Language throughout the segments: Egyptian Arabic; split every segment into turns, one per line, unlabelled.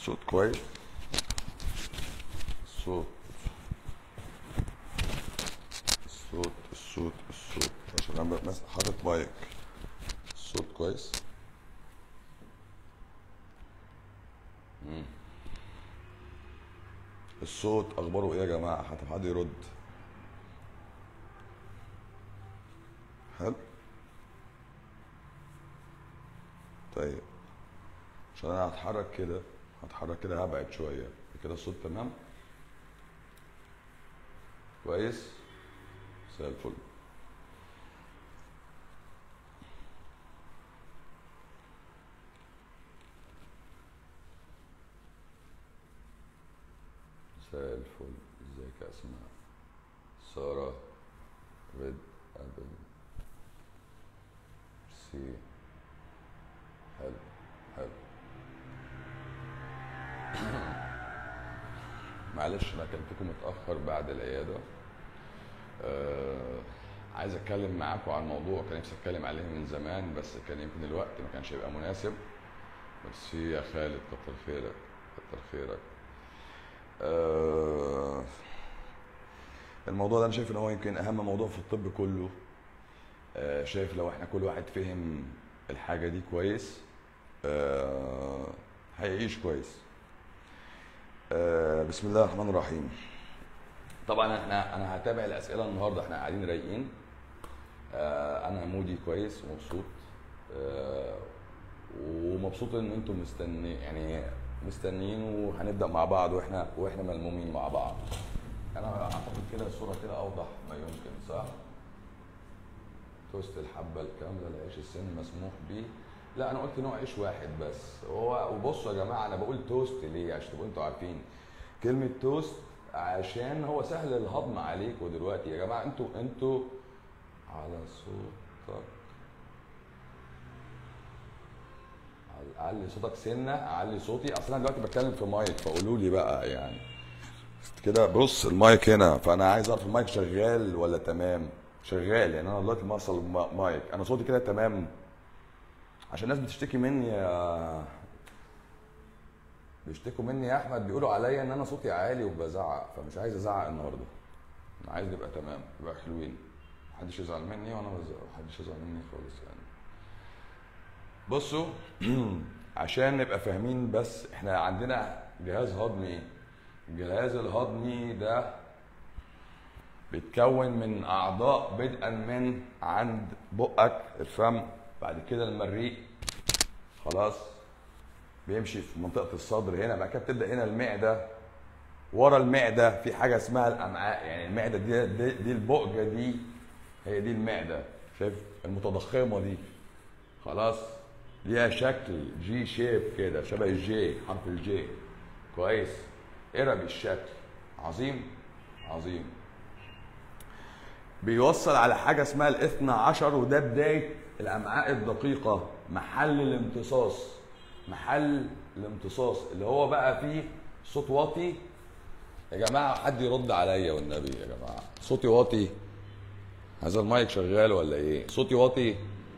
صوت كويس صوت الصوت الصوت الصوت عشان انا بس حاطط مايك الصوت كويس مم. الصوت اخباره ايه يا جماعه حتى حد يرد حلو طيب عشان انا هتحرك كده هتحرك كده هبعد شويه كده الصوت تمام كويس زي الفل زي الفل ازيك يا اسماء ساره ريد ابل سي حلو حلو معلش انا كلمتكم متاخر بعد العياده آه عايز اتكلم معاكم عن موضوع كان نفسي اتكلم عليه من زمان بس كان يمكن الوقت ما كانش يبقى مناسب بس يا خالد كتر خيرك كتر خيرك آه الموضوع ده انا شايف ان هو يمكن اهم موضوع في الطب كله آه شايف لو احنا كل واحد فهم الحاجه دي كويس آه هيعيش كويس آه بسم الله الرحمن الرحيم طبعا احنا انا هتابع الاسئله النهارده احنا قاعدين رايقين آه انا مودي كويس ومبسوط آه ومبسوط ان انتم مستني يعني مستنيين وهنبدا مع بعض واحنا واحنا ملمومين مع بعض انا اعتقد كده الصوره كده اوضح ما يمكن صح توست الحبه الكامله العيش السن مسموح بيه لا انا قلت نوع عيش واحد بس هو وبصوا يا جماعه انا بقول توست ليه عشان تبقوا انتوا عارفين كلمه توست عشان هو سهل الهضم عليكم دلوقتي يا جماعه انتوا انتوا على صوتك علي صوتك سنه اعلي صوتي اصل انا دلوقتي بتكلم في مايك فقولوا لي بقى يعني كده بص المايك هنا فانا عايز اعرف المايك شغال ولا تمام شغال يعني انا دلوقتي موصل مايك انا صوتي كده تمام عشان الناس بتشتكي مني يا بيشتكوا مني يا احمد بيقولوا عليا ان انا صوتي عالي وبزعق فمش عايز ازعق النهارده انا عايز نبقى تمام نبقى حلوين محدش يزعل مني وانا بزعق محدش يزعل مني خالص يعني بصوا عشان نبقى فاهمين بس احنا عندنا جهاز هضمي الجهاز الهضمي ده بيتكون من اعضاء بدءا من عند بقك الفم بعد كده المريء خلاص بيمشي في منطقه الصدر هنا بعد كده بتبدا هنا المعده ورا المعده في حاجه اسمها الامعاء يعني المعده دي دي, دي البؤجه دي هي دي المعده شايف المتضخمه دي خلاص ليها شكل جي شيب كده شبه الجي حرف الجي كويس قرب الشكل عظيم عظيم بيوصل على حاجه اسمها الاثنى عشر وده بدايه الامعاء الدقيقه محل الامتصاص محل الامتصاص اللي هو بقى فيه صوت واطي يا جماعه حد يرد عليا والنبي يا جماعه صوتي واطي هذا المايك شغال ولا ايه صوتي واطي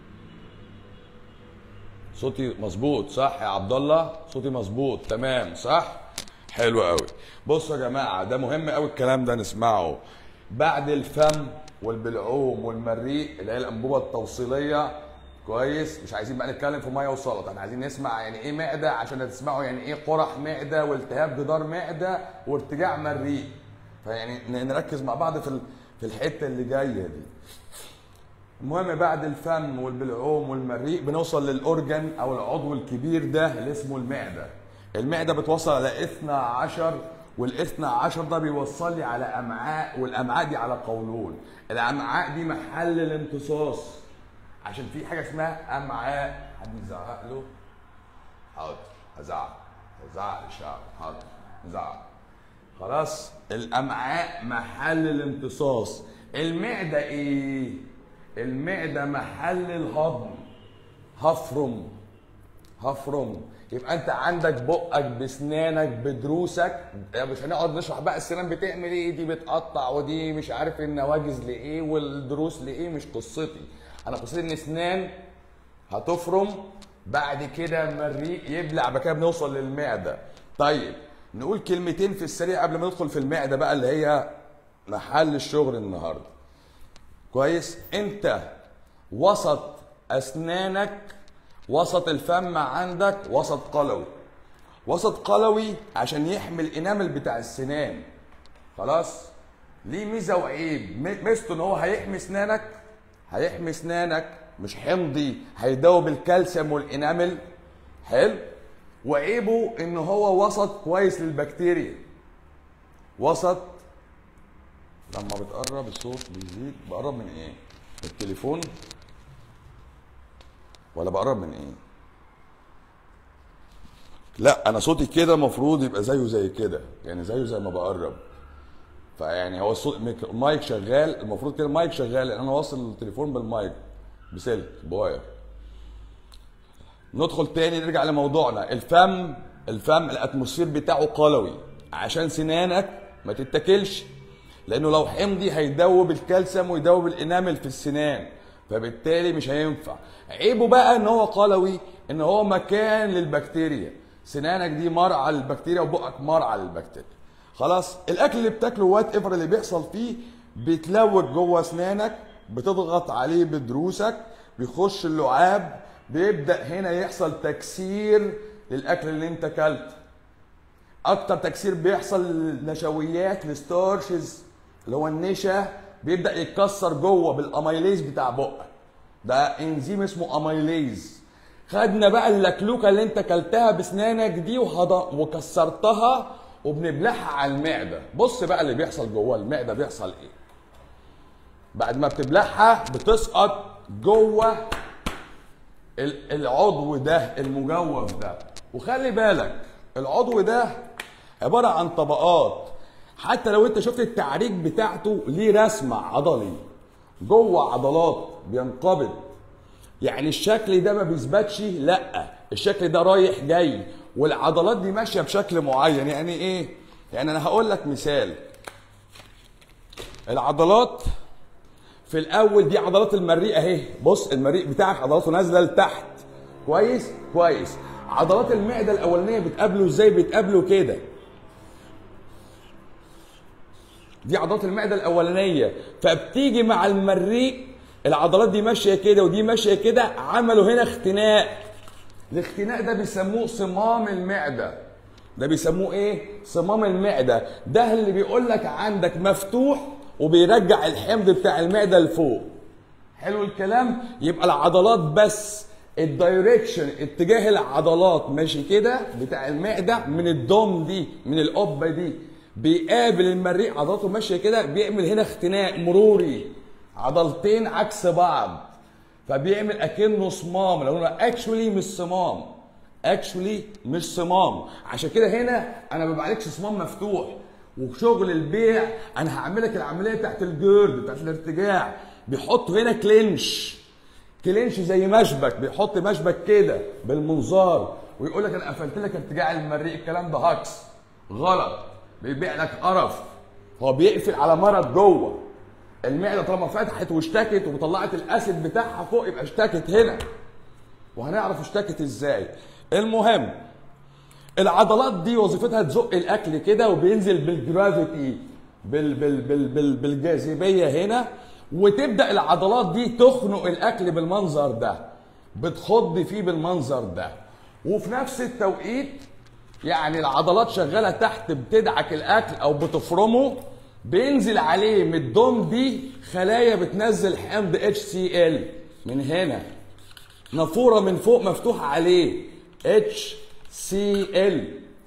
صوتي مظبوط صح يا عبد الله صوتي مظبوط تمام صح حلو قوي بصوا يا جماعه ده مهم قوي الكلام ده نسمعه بعد الفم والبلعوم والمريء اللي هي الانبوبه التوصيليه كويس مش عايزين بقى نتكلم في ميه وسلطه احنا عايزين نسمع يعني ايه معده عشان تسمعوا يعني ايه قرح معده والتهاب جدار معده وارتجاع مريء فيعني نركز مع بعض في في الحته اللي جايه دي المهم بعد الفم والبلعوم والمريء بنوصل للاورجن او العضو الكبير ده اللي اسمه المعده المعده بتوصل على 12 والاثنى عشر ده بيوصل لي على امعاء والامعاء دي على قولون الامعاء دي محل الامتصاص عشان في حاجه اسمها امعاء حد يزعق له حاضر هزعق هزعق للشعب حاضر نزعق خلاص الامعاء محل الامتصاص المعده ايه المعده محل الهضم هفرم هفرم يبقى انت عندك بقك بسنانك بدروسك مش هنقعد نشرح بقى السنان بتعمل ايه دي بتقطع ودي مش عارف النواجز لايه والدروس لايه مش قصتي انا قصتي ان اسنان هتفرم بعد كده المريء يبلع بعد كده بنوصل للمعده طيب نقول كلمتين في السريع قبل ما ندخل في المعده بقى اللي هي محل الشغل النهارده كويس انت وسط اسنانك وسط الفم عندك وسط قلوي وسط قلوي عشان يحمي الانامل بتاع السنان خلاص ليه ميزه وعيب م- ميزته ان هو هيحمي اسنانك هيحمي اسنانك مش حمضي هيدوب الكالسيوم والانامل حلو وعيبه ان هو وسط كويس للبكتيريا وسط لما بتقرب الصوت بيزيد بقرب من ايه التليفون ولا بقرب من ايه لا انا صوتي كده المفروض يبقى زيه زي كده يعني زيه زي ما بقرب فيعني هو الصوت ميك- المايك شغال المفروض كده المايك شغال لان انا واصل التليفون بالمايك بسلك بواير ندخل تاني نرجع لموضوعنا الفم الفم الاتموسفير بتاعه قلوي عشان سنانك ما تتاكلش لانه لو حمضي هيدوب الكالسيوم ويدوب الانامل في السنان فبالتالي مش هينفع عيبه بقى ان هو قلوي ان هو مكان للبكتيريا سنانك دي مرعى للبكتيريا وبقك مرعى للبكتيريا خلاص الاكل اللي بتاكله وات ايفر اللي بيحصل فيه بيتلوج جوه اسنانك بتضغط عليه بدروسك بيخش اللعاب بيبدا هنا يحصل تكسير للاكل اللي انت اكلته اكتر تكسير بيحصل للنشويات الستارشز اللي هو النشا بيبدا يتكسر جوه بالاميليز بتاع بقك ده انزيم اسمه اميليز خدنا بقى اللكلوكه اللي انت اكلتها بسنانك دي وهض... وكسرتها وبنبلعها على المعده بص بقى اللي بيحصل جوه المعده بيحصل ايه بعد ما بتبلعها بتسقط جوه ال- العضو ده المجوف ده وخلي بالك العضو ده عبارة عن طبقات حتى لو انت شفت التعريج بتاعته ليه رسمة عضلي جوه عضلات بينقبض يعني الشكل ده ما بيثبتش لا الشكل ده رايح جاي والعضلات دي ماشية بشكل معين يعني ايه يعني انا هقول لك مثال العضلات في الاول دي عضلات المريء اهي بص المريء بتاعك عضلاته نازله لتحت كويس كويس عضلات المعده الاولانيه بتقابله ازاي بتقابله كده دي عضلات المعده الاولانيه فبتيجي مع المريء العضلات دي ماشيه كده ودي ماشيه كده عملوا هنا اختناق الاختناق ده بيسموه صمام المعده ده بيسموه ايه صمام المعده ده اللي بيقول لك عندك مفتوح وبيرجع الحمض بتاع المعده لفوق حلو الكلام يبقى العضلات بس الدايركشن اتجاه العضلات ماشي كده بتاع المعده من الدم دي من القبه دي بيقابل المريء عضلاته ماشيه كده بيعمل هنا اختناق مروري عضلتين عكس بعض فبيعمل اكنه صمام لو انا اكشولي مش صمام اكشولي مش صمام عشان كده هنا انا ما بعملكش صمام مفتوح وشغل البيع انا هعمل لك العمليه بتاعت الجرد بتاعت الارتجاع بيحطوا هنا كلينش كلينش زي مشبك بيحط مشبك كده بالمنظار ويقول لك انا قفلت لك ارتجاع المريء الكلام ده هكس غلط بيبيع لك قرف هو بيقفل على مرض جوه المعده طالما فتحت واشتكت وطلعت الاسيد بتاعها فوق يبقى اشتكت هنا وهنعرف اشتكت ازاي المهم العضلات دي وظيفتها تزق الاكل كده وبينزل بالجرافيتي بال بال بال بال بالجاذبيه هنا وتبدا العضلات دي تخنق الاكل بالمنظر ده بتخض فيه بالمنظر ده وفي نفس التوقيت يعني العضلات شغاله تحت بتدعك الاكل او بتفرمه بينزل عليه من الدم دي خلايا بتنزل حمض اتش سي ال من هنا نافوره من فوق مفتوحه عليه اتش سي ال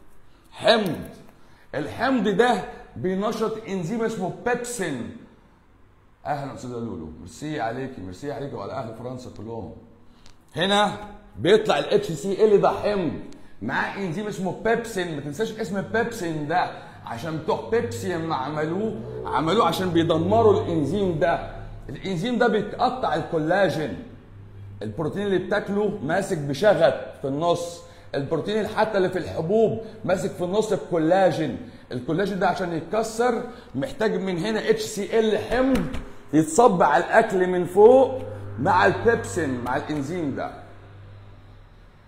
حمض الحمض ده بينشط انزيم اسمه بيبسين اهلا استاذه لولو ميرسي عليكي ميرسي عليكي وعلى اهل فرنسا كلهم هنا بيطلع الاتش سي ال ده حمض معاه انزيم اسمه بيبسين ما تنساش اسم بيبسين ده عشان بتوع بيبسي لما عملوه عملوه عشان بيدمروا الانزيم ده الانزيم ده بيقطع الكولاجين البروتين اللي بتاكله ماسك بشغف في النص البروتين اللي حتى اللي في الحبوب ماسك في النص بكولاجين الكولاجين ده عشان يتكسر محتاج من هنا اتش سي ال حمض يتصب على الاكل من فوق مع البيبسين مع الانزيم ده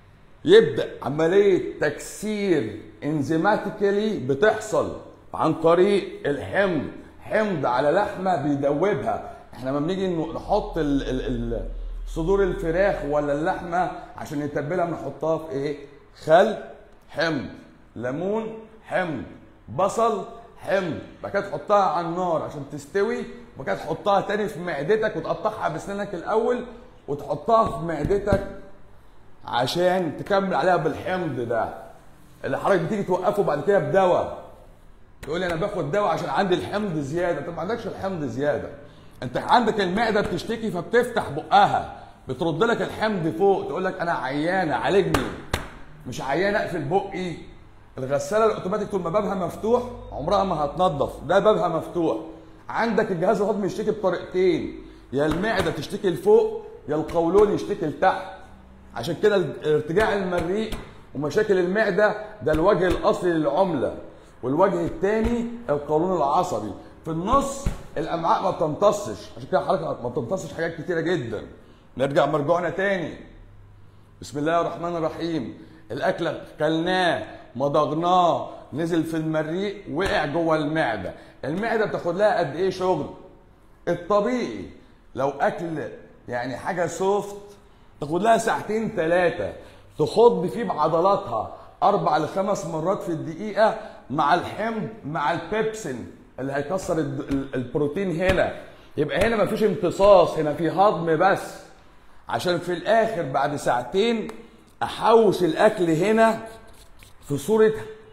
يبدا عمليه تكسير انزيماتيكالي بتحصل عن طريق الحمض حمض على لحمه بيدوبها احنا لما بنيجي نحط ال ال ال صدور الفراخ ولا اللحمه عشان نتبلها بنحطها في ايه خل حمض ليمون حمض بصل حمض بعد كده تحطها على النار عشان تستوي وبعد كده تحطها تاني في معدتك وتقطعها بسنانك الاول وتحطها في معدتك عشان تكمل عليها بالحمض ده اللي حضرتك بتيجي توقفه بعد كده بدواء تقول لي انا باخد دواء عشان عندي الحمض زياده انت ما عندكش الحمض زياده انت عندك المعده بتشتكي فبتفتح بقها بترد لك الحمض فوق تقول لك انا عيانه عالجني مش عيانه اقفل بقي الغساله الاوتوماتيك طول ما بابها مفتوح عمرها ما هتنضف ده بابها مفتوح عندك الجهاز الهضمي يشتكي بطريقتين يا المعده تشتكي لفوق يا القولون يشتكي لتحت عشان كده ارتجاع المريء ومشاكل المعده ده الوجه الاصلي للعمله والوجه الثاني القولون العصبي في النص الامعاء ما بتمتصش عشان كده حضرتك ما بتمتصش حاجات كتيره جدا نرجع مرجوعنا تاني بسم الله الرحمن الرحيم الاكل كلناه مضغناه نزل في المريء وقع جوه المعده المعده بتاخد لها قد ايه شغل الطبيعي لو اكل يعني حاجه سوفت تاخد لها ساعتين ثلاثه تخض فيه بعضلاتها اربع لخمس مرات في الدقيقه مع الحمض مع البيبسين اللي هيكسر البروتين هنا يبقى هنا مفيش امتصاص هنا في هضم بس عشان في الاخر بعد ساعتين احوش الاكل هنا في صوره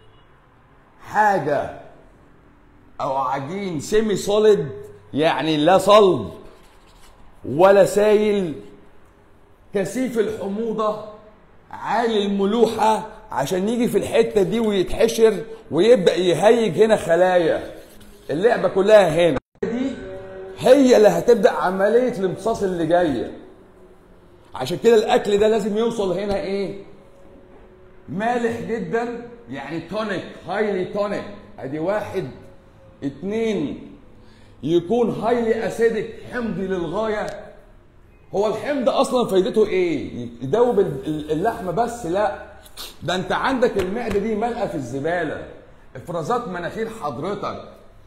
حاجه او عجين سيمي سوليد يعني لا صلب ولا سايل كثيف الحموضه عالي الملوحه عشان يجي في الحته دي ويتحشر ويبدا يهيج هنا خلايا اللعبه كلها هنا دي هي اللي هتبدا عمليه الامتصاص اللي جايه عشان كده الاكل ده لازم يوصل هنا ايه مالح جدا يعني تونيك هايلي تونيك ادي واحد اتنين يكون هايلي اسيدك حمضي للغايه هو الحمض اصلا فايدته ايه يدوب اللحمه بس لا ده انت عندك المعده دي ملقى في الزباله افرازات مناخير حضرتك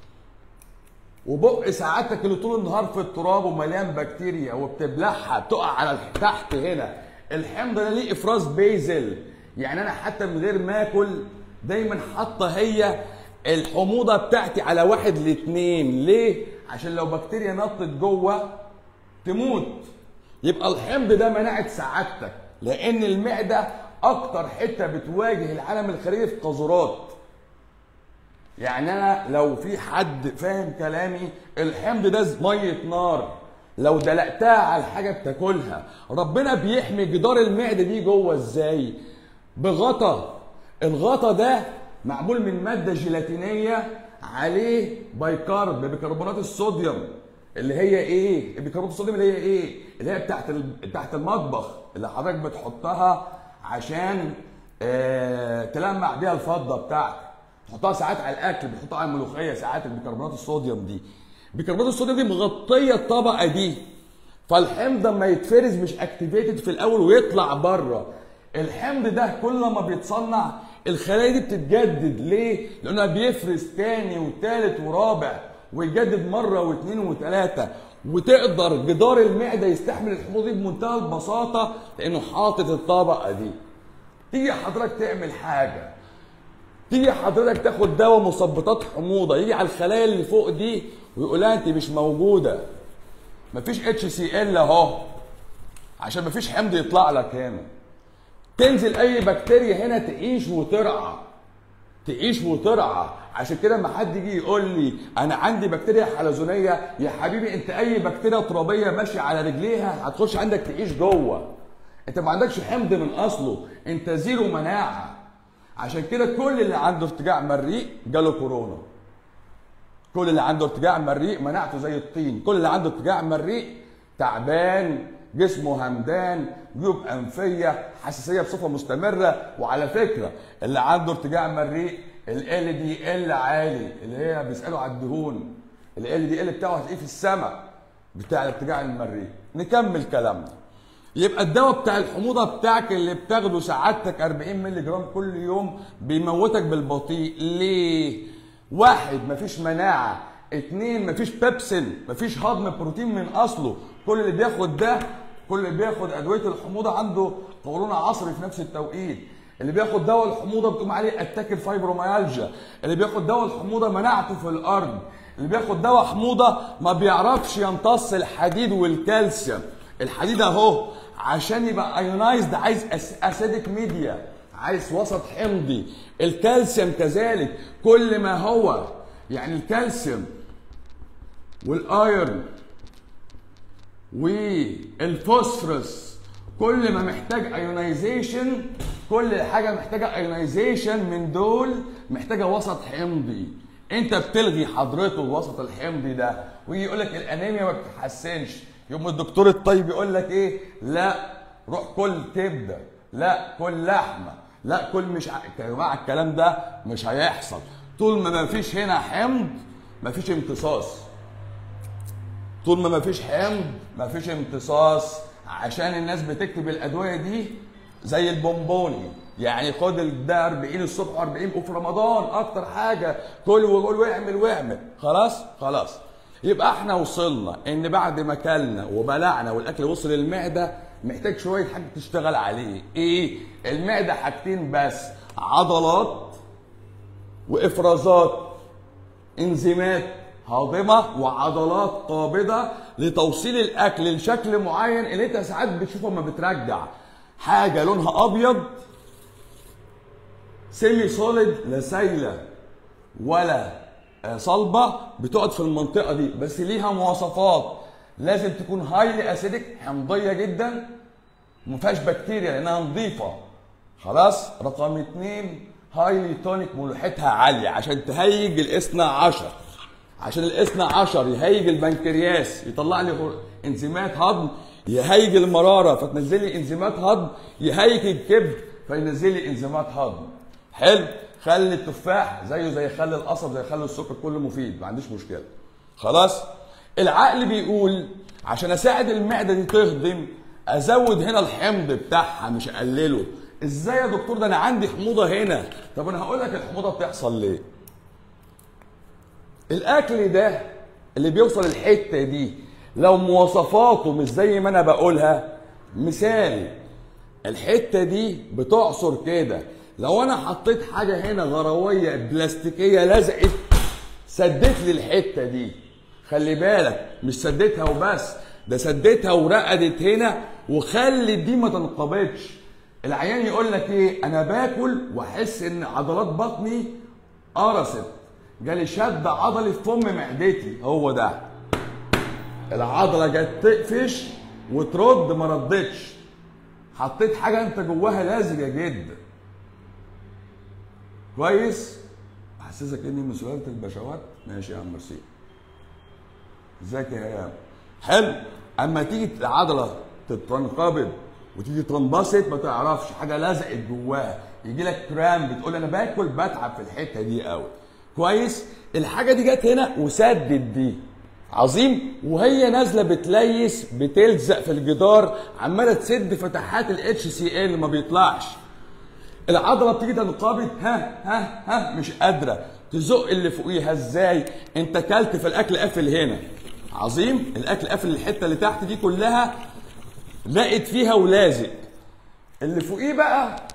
وبق سعادتك اللي طول النهار في التراب ومليان بكتيريا وبتبلعها بتقع على تحت هنا الحمض ده ليه افراز بيزل يعني انا حتى من غير ما اكل دايما حاطه هي الحموضه بتاعتي على واحد لاثنين ليه؟ عشان لو بكتيريا نطت جوه تموت يبقى الحمض ده مناعه سعادتك لان المعده اكتر حته بتواجه العالم الخارجي في قاذورات يعني انا لو في حد فاهم كلامي الحمض ده ميه نار لو دلقتها على حاجه بتاكلها ربنا بيحمي جدار المعده دي جوه ازاي بغطا الغطا ده معمول من ماده جيلاتينيه عليه بايكارب بيكربونات الصوديوم اللي هي ايه البيكربونات الصوديوم اللي هي ايه اللي هي بتاعت بتاعت المطبخ اللي حضرتك بتحطها عشان آه تلمع بيها الفضه بتاعتك تحطها ساعات على الاكل بتحطها على الملوخيه ساعات البيكربونات الصوديوم دي بيكربونات الصوديوم دي مغطيه الطبقه دي فالحمض لما يتفرز مش اكتيفيتد في الاول ويطلع بره الحمض ده كل ما بيتصنع الخلايا دي بتتجدد ليه؟ لانها بيفرز تاني وتالت ورابع ويجدد مره واثنين وثلاثه وتقدر جدار المعده يستحمل الحموضه دي بمنتهى البساطه لانه حاطط الطبقه دي. تيجي حضرتك تعمل حاجه تيجي حضرتك تاخد دواء مثبطات حموضه يجي على الخلايا اللي فوق دي ويقول لها انت مش موجوده مفيش اتش سي ال اهو عشان مفيش حمض يطلع لك هنا تنزل اي بكتيريا هنا تعيش وترعى تعيش وترعى عشان كده لما حد يجي يقول لي انا عندي بكتيريا حلزونيه يا حبيبي انت اي بكتيريا ترابيه ماشيه على رجليها هتخش عندك تعيش جوه انت ما عندكش حمض من اصله انت زيرو مناعه عشان كده كل اللي عنده ارتجاع مريء جاله كورونا كل اللي عنده ارتجاع مريء مناعته زي الطين كل اللي عنده ارتجاع مريء تعبان جسمه همدان جيوب انفيه حساسيه بصفه مستمره وعلى فكره اللي عنده ارتجاع مريء ال دي ال عالي اللي هي بيسالوا على الدهون ال دي ال بتاعه هتلاقيه في السماء بتاع الارتجاع المريء نكمل كلامنا يبقى الدواء بتاع الحموضه بتاعك اللي بتاخده سعادتك 40 مللي جرام كل يوم بيموتك بالبطيء ليه؟ واحد مفيش مناعه اتنين مفيش بيبسين مفيش هضم بروتين من اصله كل اللي بياخد ده كل اللي بياخد ادويه الحموضه عنده قولون عصبي في نفس التوقيت اللي بياخد دواء الحموضه بتقوم عليه اتاك الفايبروميالجيا اللي بياخد دواء الحموضه مناعته في الارض اللي بياخد دواء حموضه ما بيعرفش يمتص الحديد والكالسيوم الحديد اهو عشان يبقى ايونايزد عايز اسيدك ميديا عايز وسط حمضي الكالسيوم كذلك كل ما هو يعني الكالسيوم والايرن والفوسفورس كل ما محتاج ايونايزيشن كل حاجه محتاجه ايونايزيشن من دول محتاجه وسط حمضي انت بتلغي حضرته الوسط الحمضي ده ويجي يقول لك الانيميا ما بتتحسنش يوم الدكتور الطيب يقول لك ايه لا روح كل كبده لا كل لحمه لا كل مش ع... يا جماعه الكلام ده مش هيحصل طول ما ما فيش هنا حمض ما فيش امتصاص طول ما ما فيش حمض ما فيش امتصاص عشان الناس بتكتب الادويه دي زي البونبوني يعني خد ده 40 الصبح و40 وفي رمضان اكتر حاجه كل وكل واعمل واعمل خلاص خلاص يبقى احنا وصلنا ان بعد ما اكلنا وبلعنا والاكل وصل المعده محتاج شويه حاجه تشتغل عليه ايه المعده حاجتين بس عضلات وافرازات انزيمات هاضمه وعضلات قابضه لتوصيل الاكل لشكل معين اللي انت ساعات بتشوفه لما بترجع حاجه لونها ابيض سيمي سوليد لا سايله ولا صلبه بتقعد في المنطقه دي بس ليها مواصفات لازم تكون هايلي اسيدك حمضيه جدا ما فيهاش بكتيريا لانها نظيفه خلاص رقم اتنين هايلي تونيك ملوحتها عاليه عشان تهيج الاثنى عشر عشان الاثنى عشر يهيج البنكرياس يطلع لي انزيمات هضم يهيج المراره فتنزل لي انزيمات هضم يهيج الكبد فينزل لي انزيمات هضم حلو خلي التفاح زيه زي خل القصب زي خل السكر كله مفيد ما عنديش مشكله خلاص العقل بيقول عشان اساعد المعده دي تهضم ازود هنا الحمض بتاعها مش اقلله ازاي يا دكتور ده انا عندي حموضه هنا طب انا هقول لك الحموضه بتحصل ليه الاكل ده اللي بيوصل الحته دي لو مواصفاته مش زي ما انا بقولها مثال الحته دي بتعصر كده لو انا حطيت حاجه هنا غرويه بلاستيكيه لزقت سدت لي الحته دي خلي بالك مش سدتها وبس ده سدتها ورقدت هنا وخلت دي ما تنقبضش العيان يقول لك ايه انا باكل واحس ان عضلات بطني قرصت جالي شد عضلي في فم معدتي هو ده العضله جت تقفش وترد ما ردتش حطيت حاجه انت جواها لزجه جدا كويس احسسك اني من سلاله البشوات ماشي يا عم ميرسي ازيك يا هيام حلو اما تيجي العضله تنقبض وتيجي تنبسط ما تعرفش حاجه لزقت جواها يجي لك كرام بتقول انا باكل بتعب في الحته دي قوي كويس الحاجه دي جت هنا وسدت دي عظيم وهي نازله بتليس بتلزق في الجدار عماله تسد فتحات الاتش سي ال ما بيطلعش العضله بتيجي تنقبض ها ها ها مش قادره تزق اللي فوقيها ازاي انت كلت فالاكل قافل هنا عظيم الاكل قافل الحته اللي تحت دي كلها لقيت فيها ولازق اللي فوقيه بقى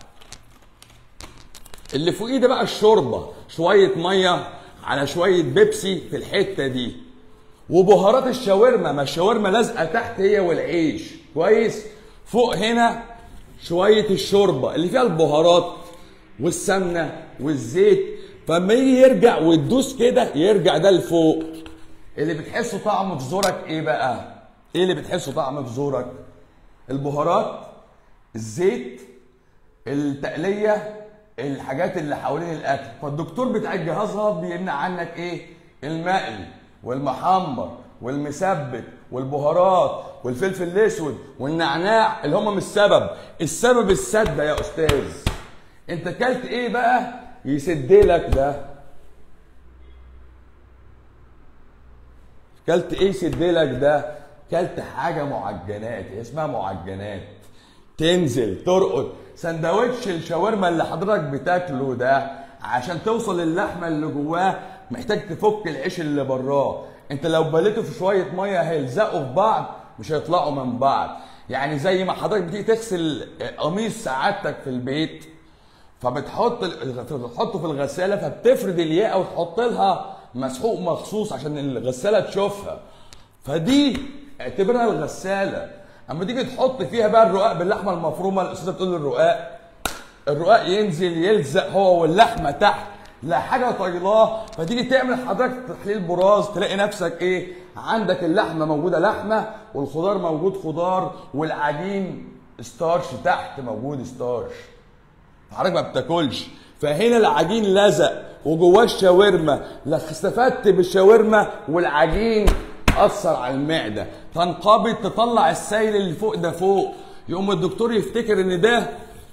اللي فوقيه ده بقى الشوربه شويه ميه على شويه بيبسي في الحته دي وبهارات الشاورما ما الشاورما لازقه تحت هي والعيش كويس فوق هنا شويه الشوربه اللي فيها البهارات والسمنه والزيت فما يجي يرجع وتدوس كده يرجع ده لفوق اللي بتحسه طعمه في زورك ايه بقى ايه اللي بتحسه طعمه في زورك البهارات الزيت التقليه الحاجات اللي حوالين الاكل فالدكتور بتاع الجهاز الهضمي بيمنع عنك ايه المقلي والمحمر والمسبك والبهارات والفلفل الاسود والنعناع اللي هم مش السبب السبب السده يا استاذ انت كلت ايه بقى يسد لك ده كلت ايه يسد لك ده كلت حاجه معجنات اسمها معجنات تنزل ترقد سندوتش الشاورما اللي حضرتك بتاكله ده عشان توصل للحمه اللي جواه محتاج تفك العيش اللي براه انت لو بليته في شويه ميه هيلزقوا في بعض مش هيطلعوا من بعض يعني زي ما حضرتك بتيجي تغسل قميص سعادتك في البيت فبتحط بتحطه في الغساله فبتفرد الياقه وتحط لها مسحوق مخصوص عشان الغساله تشوفها فدي اعتبرها الغساله اما تيجي تحط فيها بقى الرقاق باللحمه المفرومه الاستاذه بتقول الرقاق الرقاق ينزل يلزق هو واللحمه تحت لا حاجه طايلاه فتيجي تعمل حضرتك تحليل براز تلاقي نفسك ايه عندك اللحمه موجوده لحمه والخضار موجود خضار والعجين ستارش تحت موجود ستارش حضرتك ما بتاكلش فهنا العجين لزق وجواه الشاورما لا استفدت بالشاورما والعجين اثر على المعده تنقبض تطلع السائل اللي فوق ده فوق يقوم الدكتور يفتكر ان ده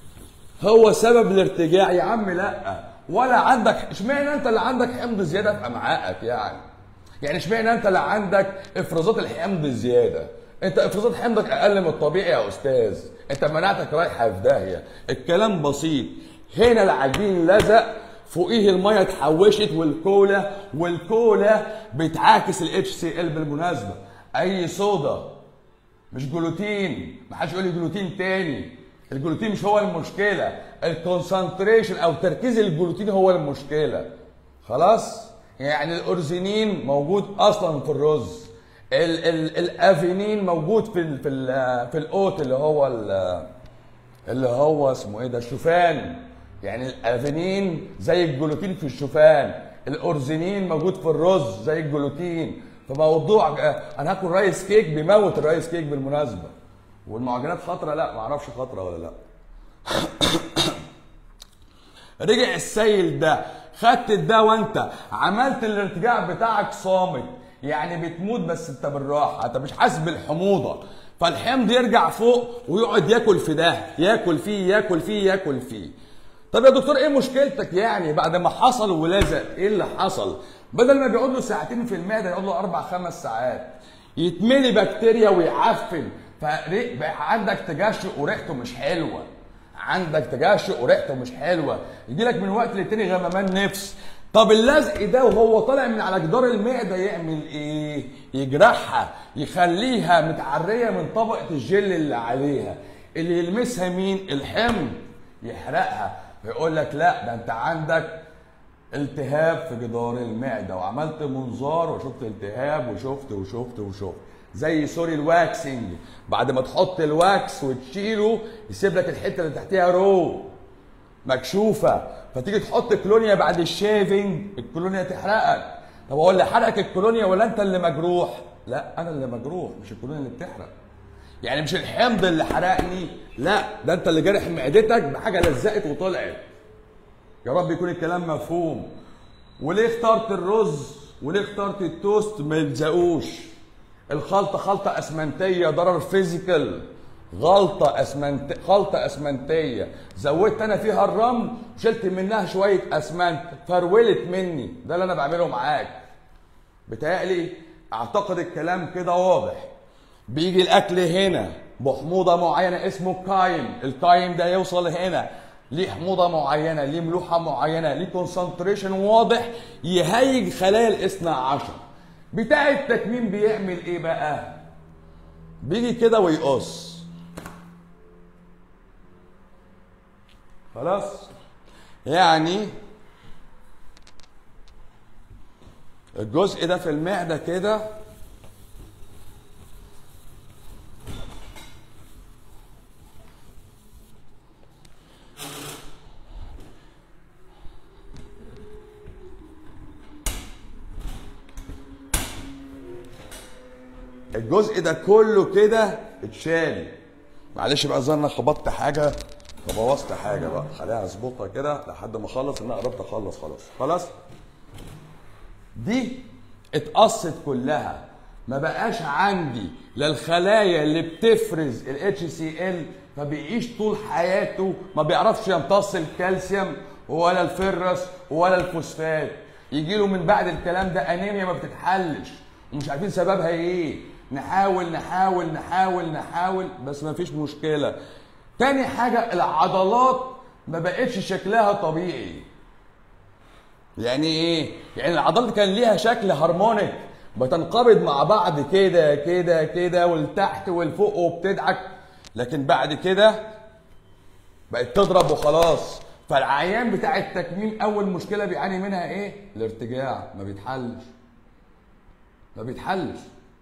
هو سبب الارتجاع يا عم لا ولا عندك اشمعنى انت اللي عندك حمض زياده في امعائك يعني يعني اشمعنى انت اللي عندك افرازات الحمض زياده انت افرازات حمضك اقل من الطبيعي يا استاذ انت مناعتك رايحه في داهيه الكلام بسيط هنا العجين لزق فوقيه الميه اتحوشت والكولا والكولا بتعاكس الاتش سي ال بالمناسبه اي صودا مش جلوتين ما حدش يقول لي جلوتين تاني الجلوتين مش هو المشكله الكونسنتريشن او تركيز الجلوتين هو المشكله خلاص يعني الاورزينين موجود اصلا في الرز ال ال الافينين موجود في ال في ال في الاوت اللي هو ال اللي هو اسمه ايه ده الشوفان يعني الافينين زي الجلوتين في الشوفان الاورزينين موجود في الرز زي الجلوتين فموضوع انا هاكل رايس كيك بيموت الرايس كيك بالمناسبه والمعجنات خطره لا ما اعرفش خطره ولا لا رجع السيل ده خدت الدواء وانت عملت الارتجاع بتاعك صامت يعني بتموت بس انت بالراحه انت مش حاسس بالحموضه فالحمض يرجع فوق ويقعد ياكل في ده ياكل فيه ياكل فيه ياكل فيه طب يا دكتور ايه مشكلتك يعني بعد ما حصل ولزق ايه اللي حصل بدل ما بيقعد له ساعتين في المعده يقعد له اربع خمس ساعات يتملي بكتيريا ويعفن فبقى عندك تجشؤ وريحته مش حلوه عندك تجشؤ وريحته مش حلوه يجي لك من وقت للتاني غممان نفس طب اللزق ده وهو طالع من على جدار المعده يعمل ايه؟ يجرحها يخليها متعريه من طبقه الجل اللي عليها اللي يلمسها مين؟ الحمض يحرقها فيقول لك لا ده انت عندك التهاب في جدار المعده وعملت منظار وشفت التهاب وشفت وشفت وشفت زي سوري الواكسنج بعد ما تحط الواكس وتشيله يسيب لك الحته اللي تحتها رو مكشوفه فتيجي تحط كلونيا بعد الشيفنج الكلونيا تحرقك طب هو اللي حرقك الكلونيا ولا انت اللي مجروح لا انا اللي مجروح مش الكلونيا اللي بتحرق يعني مش الحمض اللي حرقني لا ده انت اللي جارح معدتك بحاجه لزقت وطلعت يا رب يكون الكلام مفهوم وليه اخترت الرز وليه اخترت التوست ما يلزقوش الخلطه خلطه اسمنتيه ضرر فيزيكال غلطة اسمنت خلطة اسمنتية زودت انا فيها الرمل وشلت منها شوية اسمنت فرولت مني ده اللي انا بعمله معاك بتهيألي اعتقد الكلام كده واضح بيجي الاكل هنا بحموضة معينة اسمه كايم الكايم ده يوصل هنا ليه حموضة معينة ليه ملوحة معينة ليه كونسنتريشن واضح يهيج خلايا الاثنى عشر بتاع التكميم بيعمل ايه بقى بيجي كده ويقص خلاص يعني الجزء ده في المعدة كده الجزء ده كله كده اتشال معلش بقى ظن خبطت حاجه فبوظت حاجه بقى خليها اظبطها كده لحد ما اخلص ان انا قربت اخلص خلاص خلاص دي اتقصت كلها ما بقاش عندي لا الخلايا اللي بتفرز الاتش سي ال فبيعيش طول حياته ما بيعرفش يمتص الكالسيوم ولا الفرس ولا الفوسفات يجي له من بعد الكلام ده انيميا ما بتتحلش ومش عارفين سببها ايه نحاول نحاول نحاول نحاول بس ما فيش مشكله تاني حاجه العضلات ما بقتش شكلها طبيعي يعني ايه يعني العضلات كان ليها شكل هارمونيك بتنقبض مع بعض كده كده كده والتحت والفوق وبتدعك لكن بعد كده بقت تضرب وخلاص فالعيان بتاع التكميم اول مشكله بيعاني منها ايه الارتجاع ما بيتحلش ما بيتحلش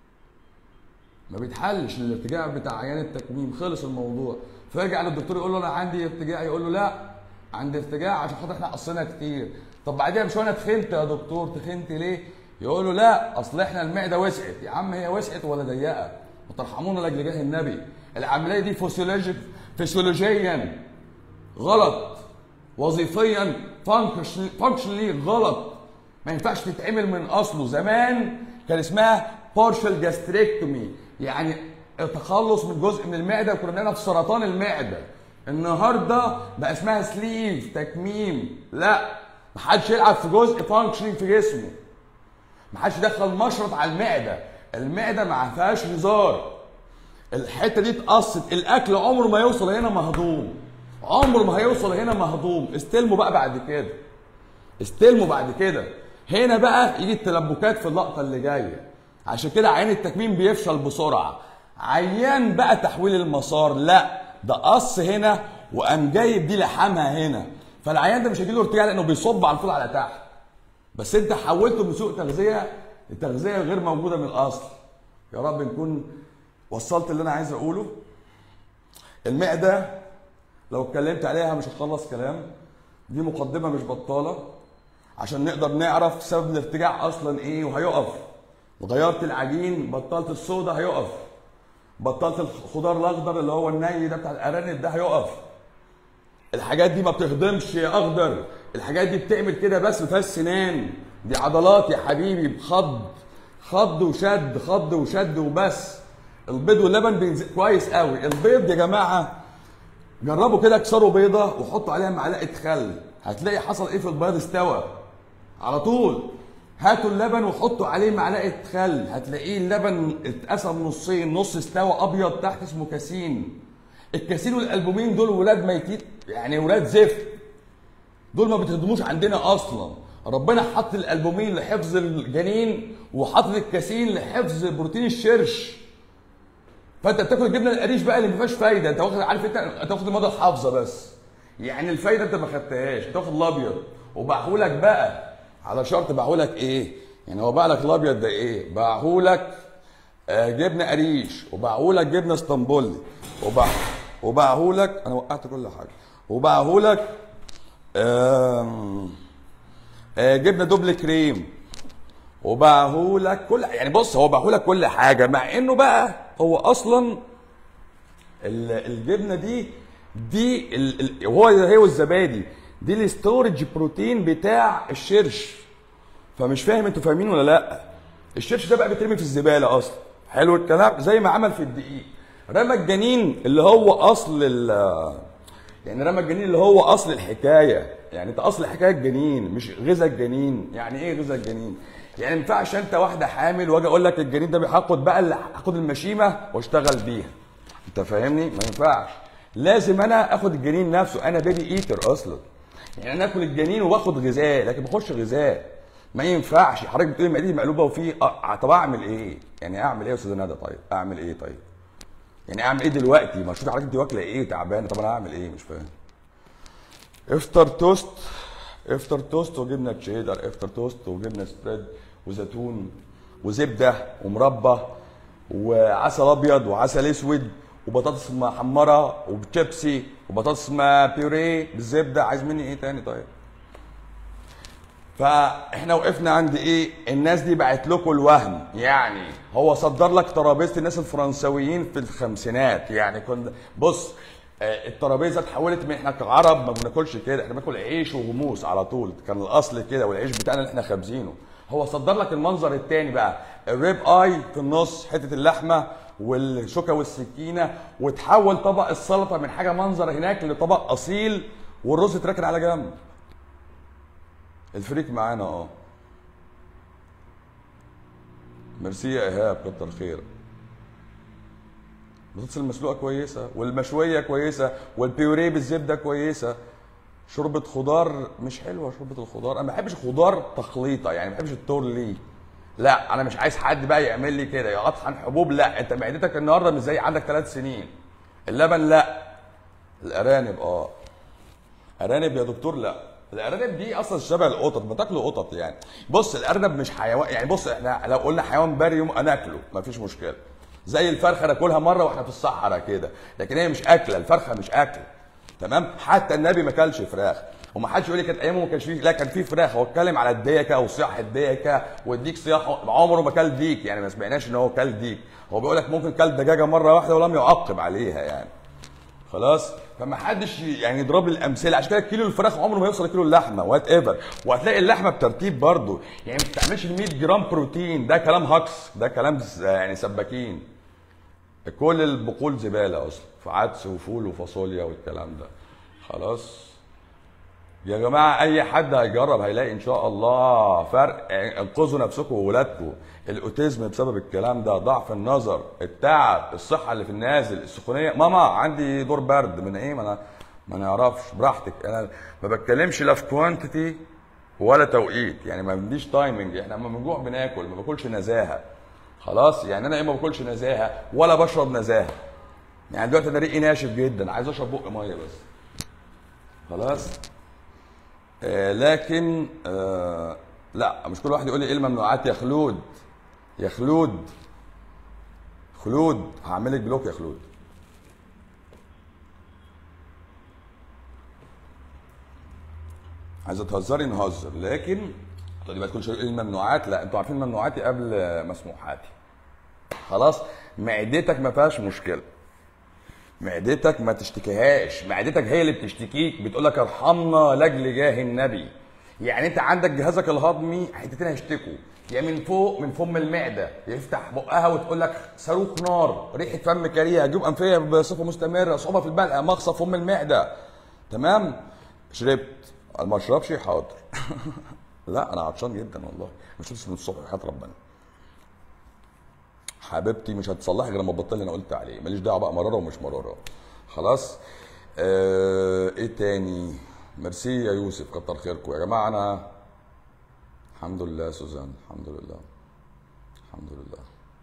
ما بيتحلش الارتجاع بتاع عيان التكميم خلص الموضوع فيرجع للدكتور يقول له انا عندي ارتجاع يقول له لا عندي ارتجاع عشان خاطر احنا قصينا كتير طب بعديها مش انا تخنت يا دكتور تخنت ليه يقول له لا اصل احنا المعده وسعت يا عم هي وسعت ولا ضيقه وترحمونا لاجل جاه النبي العمليه دي فسيولوجيك فسيولوجيا غلط وظيفيا فانكشنلي غلط ما ينفعش تتعمل من اصله زمان كان اسمها بارشال جاستريكتومي يعني التخلص من جزء من المعده كنا بنعملها في سرطان المعده النهارده بقى اسمها سليف تكميم لا محدش يلعب في جزء فانكشنينج في جسمه محدش يدخل مشرط على المعده المعده ما فيهاش هزار الحته دي اتقصت الاكل عمره ما يوصل هنا مهضوم عمره ما هيوصل هنا مهضوم استلموا بقى بعد كده استلموا بعد كده هنا بقى يجي التلبكات في اللقطه اللي جايه عشان كده عيان التكميم بيفشل بسرعه عيان بقى تحويل المسار لا ده قص هنا وقام جايب دي لحمها هنا فالعيان ده مش هيجيله ارتجاع لانه بيصب على طول على تحت بس انت حولته من سوء تغذيه لتغذيه غير موجوده من الاصل يا رب نكون وصلت اللي انا عايز اقوله المعده لو اتكلمت عليها مش هخلص كلام دي مقدمه مش بطاله عشان نقدر نعرف سبب الارتجاع اصلا ايه وهيقف غيرت العجين بطلت الصودا هيقف بطلت الخضار الاخضر اللي هو الني ده بتاع الارانب ده هيقف الحاجات دي ما بتهضمش يا اخضر الحاجات دي بتعمل كده بس ما فيهاش سنان دي عضلات يا حبيبي بخض خض وشد خض وشد وبس البيض واللبن بينزل كويس قوي البيض يا جماعه جربوا كده اكسروا بيضه وحطوا عليها معلقه خل هتلاقي حصل ايه في البيض استوى على طول هاتوا اللبن وحطوا عليه معلقه خل هتلاقيه اللبن اتقسم نصين نص استوى ابيض تحت اسمه كاسين الكاسين والالبومين دول ولاد ميتين يعني ولاد زفت دول ما بتهضموش عندنا اصلا ربنا حط الالبومين لحفظ الجنين وحط الكاسين لحفظ بروتين الشرش فانت بتاكل الجبنه القريش بقى اللي ما فيهاش فايده انت واخد عارف انت انت واخد الماده الحافظه بس يعني الفايده انت ما خدتهاش انت واخد الابيض وباعهولك بقى على شرط باعهولك ايه يعني هو باع لك الابيض ده ايه باعهولك آه جبنه قريش وباعهولك جبنه اسطنبولي وباع وباعهولك انا وقعت كل حاجه وباعهولك آه آه جبنه دوبل كريم وباعهولك كل يعني بص هو باعهولك كل حاجه مع انه بقى هو اصلا ال- الجبنه دي دي ال- ال- وهو هي والزبادي دي الستورج بروتين بتاع الشرش فمش فاهم انتوا فاهمين ولا لا الشرش ده بقى بيترمي في الزباله اصلا حلو الكلام زي ما عمل في الدقيق رمى الجنين اللي هو اصل ال يعني رمى الجنين اللي هو اصل الحكايه يعني انت اصل الحكايه الجنين مش غذاء الجنين يعني ايه غذاء الجنين يعني ما ينفعش انت واحده حامل واجي اقول لك الجنين ده هاخد بقى اللي هاخد المشيمه واشتغل بيها انت فاهمني ما ينفعش لازم انا اخد الجنين نفسه انا بيبي ايتر اصلا يعني انا اكل الجنين واخد غذاء لكن بخش غذاء ما ينفعش حضرتك بتقولي معدتي مقلوبه وفي أ- طب اعمل ايه يعني اعمل ايه يا استاذ ندى طيب اعمل ايه طيب يعني اعمل ايه دلوقتي ما شوف حضرتك انت واكله ايه تعبانه طب انا اعمل ايه مش فاهم افطر توست افطر توست وجبنه تشيدر افطر توست وجبنه سبريد وزيتون وزبده ومربى وعسل ابيض وعسل اسود وبطاطس محمره وبشيبسي وبطاطس ما بيوريه بالزبده عايز مني ايه تاني طيب فاحنا وقفنا عند ايه الناس دي بعت لكم الوهم يعني هو صدر لك ترابيزه الناس الفرنسويين في الخمسينات يعني كنت بص آه، الترابيزه اتحولت من احنا كعرب ما بناكلش كده احنا بناكل عيش وغموس على طول كان الاصل كده والعيش بتاعنا اللي احنا خابزينه هو صدر لك المنظر التاني بقى الريب اي في النص حته اللحمه والشوكه والسكينه وتحول طبق السلطه من حاجه منظر هناك لطبق اصيل والرز اتركن على جنب الفريق معانا اه ميرسي يا ايهاب كتر خير البطاطس المسلوقه كويسه والمشويه كويسه والبيوريه بالزبده كويسه شوربه خضار مش حلوه شوربه الخضار انا ما بحبش خضار تخليطه يعني ما بحبش التورلي لا انا مش عايز حد بقى يعمل لي كده اطحن حبوب لا انت معدتك النهارده مش زي عندك ثلاث سنين اللبن لا الارانب اه ارانب يا دكتور لا الارانب دي اصلا شبه القطط بتاكلوا قطط يعني بص الارنب مش حيوان يعني بص احنا لو قلنا حيوان بري يوم ناكله مفيش مشكله زي الفرخه ناكلها مره واحنا في الصحراء كده لكن هي مش اكله الفرخه مش اكل تمام حتى النبي ما كلش فراخ وما حدش يقول لي كانت ايامه ما كانش فيه لا كان فيه فراخ هو اتكلم على الديكه وصياح الديكه والديك صياح عمره ما كل ديك يعني ما سمعناش ان هو كل ديك هو بيقول لك ممكن كل دجاجه مره واحده ولم يعقب عليها يعني خلاص فما حدش يعني يضرب لي الامثله عشان كده كيلو الفراخ عمره ما يوصل لكيلو اللحمه وات ايفر وهتلاقي اللحمه بترتيب برضو يعني ما بتعملش ال 100 جرام بروتين ده كلام هكس ده كلام ز- يعني سباكين كل البقول زباله اصلا في عدس وفول وفاصوليا والكلام ده خلاص يا جماعه اي حد هيجرب هيلاقي ان شاء الله فرق يعني انقذوا نفسكم وولادكم الاوتيزم بسبب الكلام ده ضعف النظر التعب الصحه اللي في النازل السخونيه ماما عندي دور برد من ايه ما انا ما نعرفش براحتك انا ما بتكلمش لا في كوانتيتي ولا توقيت يعني ما عنديش تايمنج احنا لما بنجوع بناكل ما باكلش نزاهه خلاص يعني انا ايه ما باكلش نزاهه ولا بشرب نزاهه يعني دلوقتي انا ريقي ناشف جدا عايز اشرب بق ميه بس خلاص آه لكن آه لا مش كل واحد يقول لي ايه الممنوعات يا خلود يا خلود خلود هعمل لك بلوك يا خلود عايزه تهزري نهزر لكن تقولي ما تكونش ايه الممنوعات لا انتوا عارفين ممنوعاتي قبل مسموحاتي خلاص معدتك ما فيهاش مشكله معدتك ما تشتكيهاش معدتك هي اللي بتشتكيك بتقول لك ارحمنا لاجل جاه النبي يعني انت عندك جهازك الهضمي حتتين هيشتكوا يا من فوق من فم المعده يفتح بقها وتقول لك صاروخ نار ريحه فم كريهه جيوب انفيه بصفه مستمره صعوبه في البلع مغصى فم المعده تمام شربت ما اشربش حاضر لا انا عطشان جدا والله ما شربتش من الصبح وحياه ربنا حبيبتي مش هتصلحي غير لما تبطلي اللي انا قلت عليه ماليش دعوه بقى مراره ومش مراره خلاص آه ايه تاني ميرسي يا يوسف كتر خيركم يا جماعه انا الحمد لله يا سوزان الحمد لله الحمد لله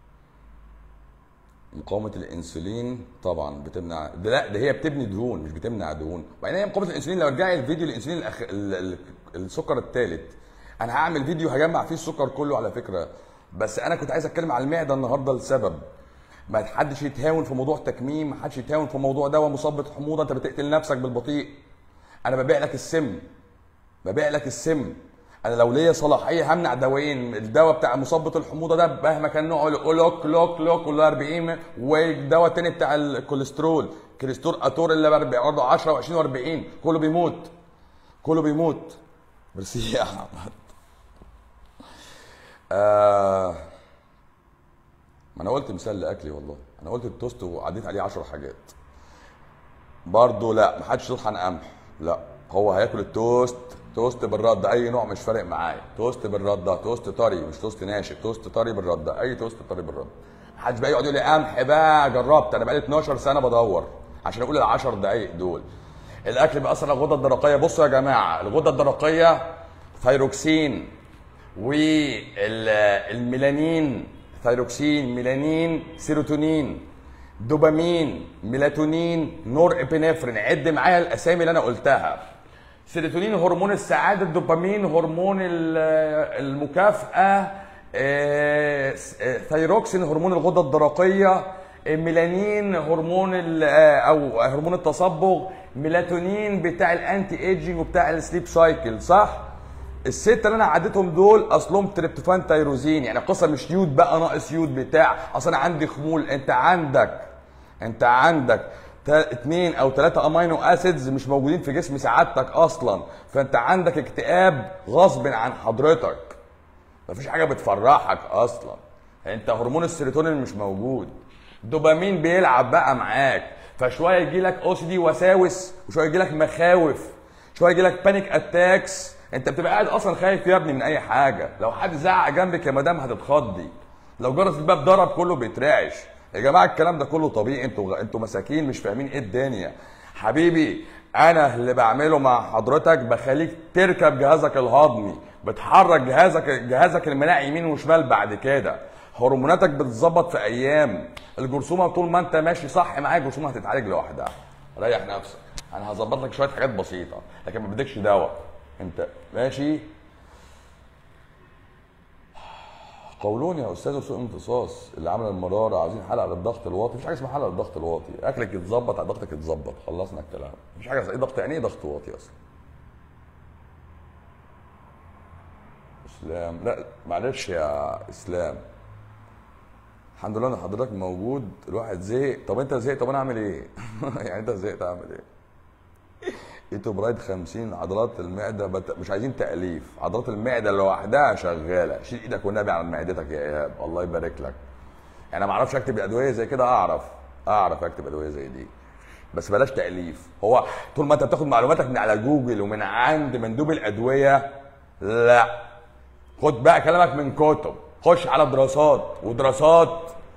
مقاومة الانسولين طبعا بتمنع ده لا ده هي بتبني دهون مش بتمنع دهون وبعدين هي مقاومة الانسولين لو رجعي الفيديو الانسولين الأخ... ال... ال... السكر الثالث انا هعمل فيديو هجمع فيه السكر كله على فكرة بس انا كنت عايز اتكلم على المعدة النهارده لسبب ما حدش يتهاون في موضوع تكميم ما حدش يتهاون في موضوع دواء مثبط حموضة انت بتقتل نفسك بالبطيء انا ببيع لك السم ببيع لك السم انا لو ليا صلاحيه همنع دوايين الدواء بتاع مثبط الحموضه ده مهما كان نوعه لوك لوك لوك ولا 40 والدواء التاني بتاع الكوليسترول كريستور اتور اللي برضه 10 و20 و40 كله بيموت كله بيموت ميرسي يا احمد آه ما انا قلت مثال لاكلي والله انا قلت التوست وعديت عليه 10 حاجات برضه لا ما حدش يطحن قمح لا هو هياكل التوست توست بالرده اي نوع مش فارق معايا توست بالرده توست طري مش توست ناشف توست طري بالرده اي توست طري بالرده محدش بقى يقعد يقول لي قمح بقى جربت انا بقالي 12 سنه بدور عشان اقول ال 10 دقائق دول الاكل بيأثر على الغده الدرقيه بصوا يا جماعه الغده الدرقيه ثايروكسين والميلانين ثايروكسين ميلانين سيروتونين دوبامين ميلاتونين نور ابنفرين عد معايا الاسامي اللي انا قلتها سيروتونين هرمون السعاده الدوبامين هرمون ال- المكافاه آه، س- آه، ثايروكسين هرمون الغده الدرقيه آه، ميلانين هرمون ال- آه، او هرمون التصبغ ميلاتونين بتاع الانتي ايجينج وبتاع السليب سايكل صح الستة اللي انا عديتهم دول اصلهم تريبتوفان تيروزين يعني قصه مش يود بقى ناقص يود بتاع اصل انا عندي خمول انت عندك انت عندك تا- اتنين او ثلاثة امينو اسيدز مش موجودين في جسم سعادتك اصلا فانت عندك اكتئاب غصب عن حضرتك مفيش حاجه بتفرحك اصلا انت هرمون السيروتونين مش موجود دوبامين بيلعب بقى معاك فشويه يجي لك او سي دي وساوس وشويه يجي لك مخاوف شويه يجي لك بانيك اتاكس انت بتبقى قاعد اصلا خايف يا ابني من اي حاجه لو حد زعق جنبك يا مدام هتتخضي لو جرس الباب ضرب كله بيترعش يا جماعه الكلام ده كله طبيعي انتوا انتوا مساكين مش فاهمين ايه الدنيا حبيبي انا اللي بعمله مع حضرتك بخليك تركب جهازك الهضمي بتحرك جهازك جهازك المناعي يمين وشمال بعد كده هرموناتك بتتظبط في ايام الجرثومه طول ما انت ماشي صح معاك الجرثومه هتتعالج لوحدها ريح نفسك انا هظبط لك شويه حاجات بسيطه لكن ما بدكش دواء انت ماشي قولون يا استاذ سوء امتصاص اللي عمل المراره عايزين حلقه للضغط الواطي مفيش حاجه اسمها حلقه للضغط الواطي اكلك يتظبط على ضغطك يتظبط خلصنا الكلام مفيش حاجه ايه ضغط يعني ايه ضغط واطي اصلا اسلام لا معلش يا اسلام الحمد لله ان حضرتك موجود الواحد زهق طب انت زهقت طب انا اعمل ايه يعني انت زهقت اعمل ايه ايتو برايد 50 عضلات المعده بت... مش عايزين تاليف عضلات المعده لوحدها شغاله شيل ايدك والنبي على معدتك يا ايهاب الله يبارك لك يعني ما اعرفش اكتب ادويه زي كده اعرف اعرف اكتب ادويه زي دي بس بلاش تاليف هو طول ما انت بتاخد معلوماتك من على جوجل ومن عند مندوب الادويه لا خد بقى كلامك من كتب خش على دراسات ودراسات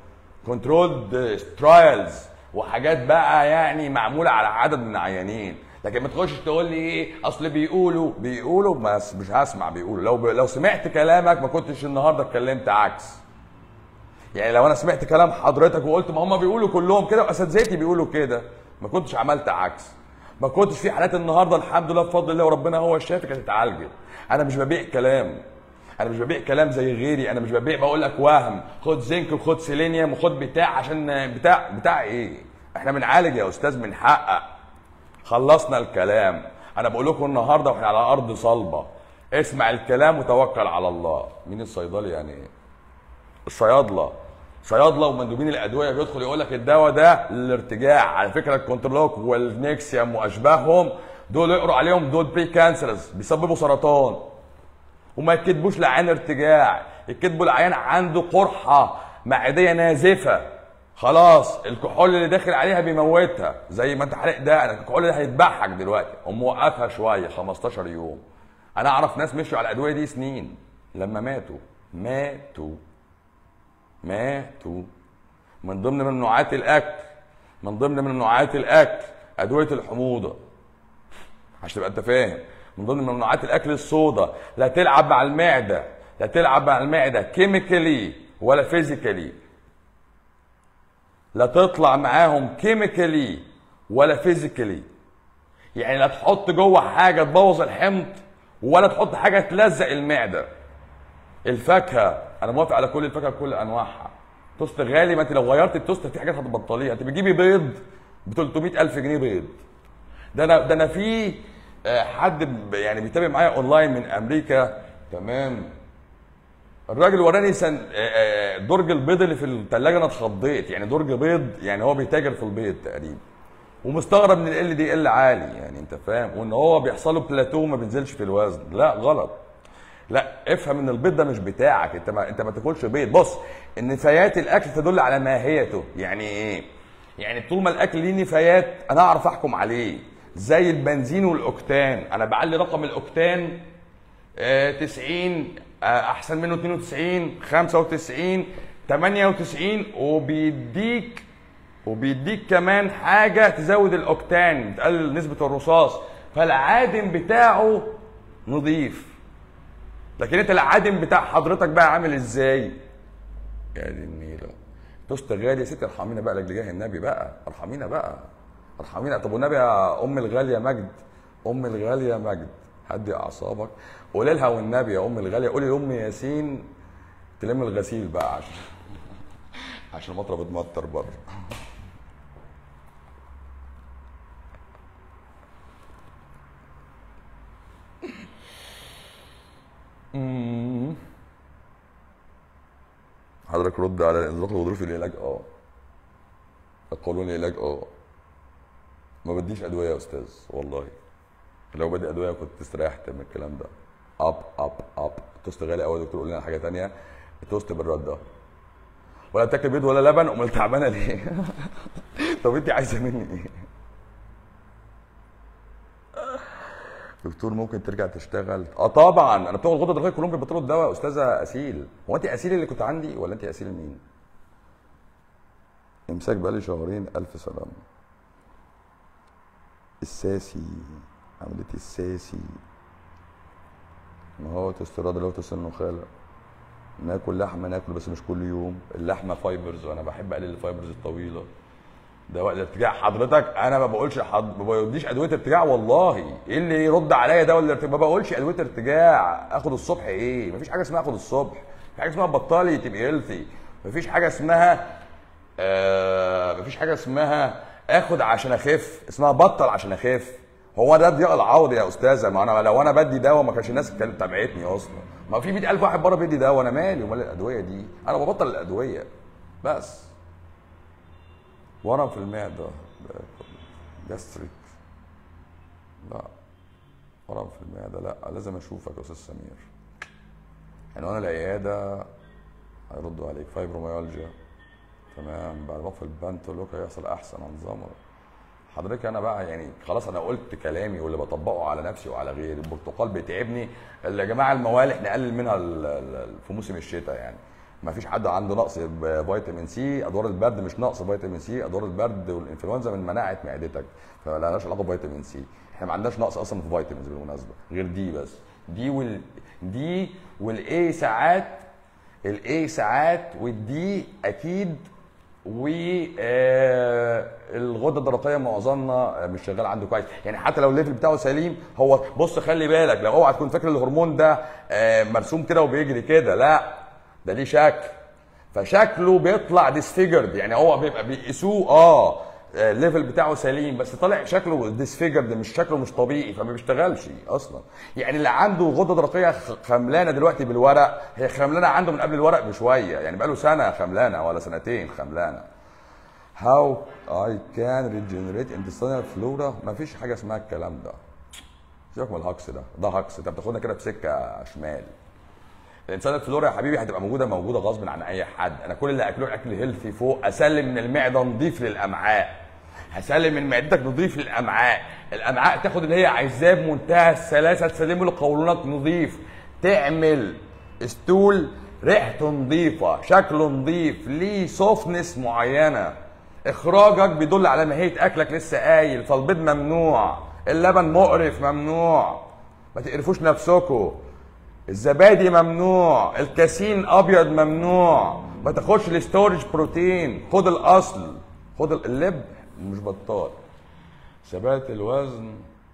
كنترول ترايلز وحاجات بقى يعني معموله على عدد من العيانين لكن ما تخش تقول لي ايه اصل بيقولوا بيقولوا بس مش هسمع بيقولوا لو ب... لو سمعت كلامك ما كنتش النهارده اتكلمت عكس يعني لو انا سمعت كلام حضرتك وقلت ما هم بيقولوا كلهم كده واساتذتي بيقولوا كده ما كنتش عملت عكس ما كنتش في حالات النهارده الحمد لله بفضل الله وربنا هو الشافي كانت اتعالجت انا مش ببيع كلام انا مش ببيع كلام زي غيري انا مش ببيع بقول لك وهم خد زنك وخد سيلينيوم وخد بتاع عشان بتاع بتاع ايه احنا بنعالج يا استاذ بنحقق خلصنا الكلام انا بقول لكم النهارده واحنا على ارض صلبه اسمع الكلام وتوكل على الله مين الصيدلي يعني ايه الصيادله صيادله ومندوبين الادويه بيدخل يقول لك الدواء ده للارتجاع على فكره الكونترلوك والنكسيوم واشباههم دول يقروا عليهم دول بري كانسرز بيسببوا سرطان وما يكتبوش لعيان ارتجاع يكتبوا العيان عنده قرحه معديه نازفه خلاص الكحول اللي داخل عليها بيموتها زي ما انت حرق ده الكحول اللي هيذبحك دلوقتي قوم موقفها شويه 15 يوم انا اعرف ناس مشوا على الادويه دي سنين لما ماتوا ماتوا ماتوا من ضمن ممنوعات الاكل من ضمن ممنوعات الاكل ادويه الحموضه عشان تبقى انت فاهم من ضمن ممنوعات الاكل الصودا لا تلعب مع المعده لا تلعب مع المعده كيميكالي ولا فيزيكالي لا تطلع معاهم كيميكالي ولا فيزيكالي يعني لا تحط جوه حاجه تبوظ الحمض ولا تحط حاجه تلزق المعده الفاكهه انا موافق على كل الفاكهه بكل انواعها توست غالي ما انت لو غيرت التوست في حاجات هتبطليها انت بتجيبي بيض ب 300 الف جنيه بيض ده انا ده انا في آه، حد ب- يعني بيتابع معايا اونلاين من امريكا تمام الراجل وراني سن آه، آه، درج البيض اللي في الثلاجه انا اتخضيت يعني درج بيض يعني هو بيتاجر في البيض تقريبا ومستغرب من ال دي ال عالي يعني انت فاهم وان هو بيحصل له بلاتو وما بينزلش في الوزن لا غلط لا افهم ان البيض ده مش بتاعك انت ما انت ما تاكلش بيض بص النفايات الاكل تدل على ماهيته يعني ايه يعني طول ما الاكل ليه نفايات انا اعرف احكم عليه زي البنزين والاوكتان انا بعلي رقم الاوكتان آه، 90 آه، احسن منه 92 95 98 وبيديك وبيديك كمان حاجه تزود الاوكتان تقلل نسبه الرصاص فالعادم بتاعه نظيف لكن انت العادم بتاع حضرتك بقى عامل ازاي يا دي النيله توست غالي يا ستي ارحمينا بقى لاجل جاه النبي بقى ارحمينا بقى ارحمينا طب والنبي يا ام الغاليه مجد ام الغاليه مجد هدي اعصابك قولي لها والنبي يا ام الغاليه قولي لام ياسين تلم الغسيل بقى عشان عشان المطره بتمطر بره حضرتك رد على الانزلاق الغضروفي العلاج اه القولون العلاج اه ما بديش ادويه يا استاذ والله لو بدي ادويه كنت استريحت من الكلام ده اب اب اب التوست غالي قوي يا دكتور قول لنا حاجه تانية التوست بالرده ولا بتاكل بيض ولا لبن امال تعبانه ليه طب انت عايزه مني ايه دكتور ممكن ترجع تشتغل اه طبعا انا بتوع الغده الدرقيه كلهم بيبطلوا الدواء يا استاذه اسيل هو انت اسيل اللي كنت عندي ولا انت اسيل مين امساك بقالي شهرين الف سلامه الساسي عمليه الساسي ما هو تستيراد اللي هو تستيراد النخاله ناكل لحمه ناكل بس مش كل يوم اللحمه فايبرز وانا بحب اقلل الفايبرز الطويله ده وقت الارتجاع حضرتك انا ما بقولش حض... ما بوديش ادويه ارتجاع والله ايه اللي يرد عليا ده ولا ارتجاع؟ ما بقولش ادويه ارتجاع اخد الصبح ايه مفيش حاجه اسمها اخد الصبح في حاجه اسمها بطلي تبقي هيلثي مفيش حاجه اسمها آه مفيش حاجه اسمها اخد عشان اخف اسمها بطل عشان اخف هو ده ضياء العوض يا استاذه ما انا لو انا بدي دواء ما كانش الناس كانت تابعتني اصلا ما في 100000 واحد بره بيدي دواء انا مالي ومال الادويه دي انا ببطل الادويه بس ورم في المعده جاستريك لا ورم في المعده لا لازم اشوفك يا استاذ سمير عنوان العياده هيردوا عليك فايبروميالجيا تمام بعد ما في البانتولوك هيحصل احسن انظمه حضرتك انا بقى يعني خلاص انا قلت كلامي واللي بطبقه على نفسي وعلى غيري البرتقال بيتعبني اللي يا جماعه الموالح نقلل منها ال- ال- في موسم الشتاء يعني ما فيش حد عنده نقص فيتامين سي ادوار البرد مش نقص فيتامين سي ادوار البرد والانفلونزا من مناعه معدتك فما لهاش علاقه بفيتامين سي احنا ما عندناش نقص اصلا في فيتامينز بالمناسبه غير دي بس دي وال دي والاي ساعات الاي ساعات والدي اكيد والغده الدرقيه معظمنا مش شغال عنده كويس يعني حتى لو الليفل بتاعه سليم هو بص خلي بالك لو اوعى تكون فاكر الهرمون ده آه، مرسوم كده وبيجري كده لا ده ليه شكل فشكله بيطلع ديسفيجرد يعني هو بيبقى بيقيسوه اه آه، الليفل بتاعه سليم بس طالع شكله ديسفيجرد مش شكله مش طبيعي فما بيشتغلش اصلا يعني اللي عنده غده درقيه خ- خملانه دلوقتي بالورق هي خملانه عنده من قبل الورق بشويه يعني بقاله سنه خملانه ولا سنتين خملانه How I can regenerate intestinal flora ما فيش حاجه اسمها الكلام ده سيبك من الهكس ده ده هكس انت بتاخدنا كده بسكه شمال الانسان الفلورا يا حبيبي هتبقى موجوده موجوده غصب عن اي حد انا كل اللي اكله اكل هيلثي فوق اسلم من المعده نضيف للامعاء هسلم من معدتك نضيف للامعاء الامعاء تاخد اللي هي عايزاه بمنتهى السلاسه تسلمه لقولونك نضيف تعمل استول ريحته نظيفه شكله نظيف ليه سوفنس معينه اخراجك بيدل على ماهيه اكلك لسه قايل فالبيض ممنوع اللبن مقرف ممنوع ما تقرفوش نفسكم الزبادي ممنوع الكاسين ابيض ممنوع ما تاخدش الستورج بروتين خد الاصل خد ال- اللب مش بطال ثبات الوزن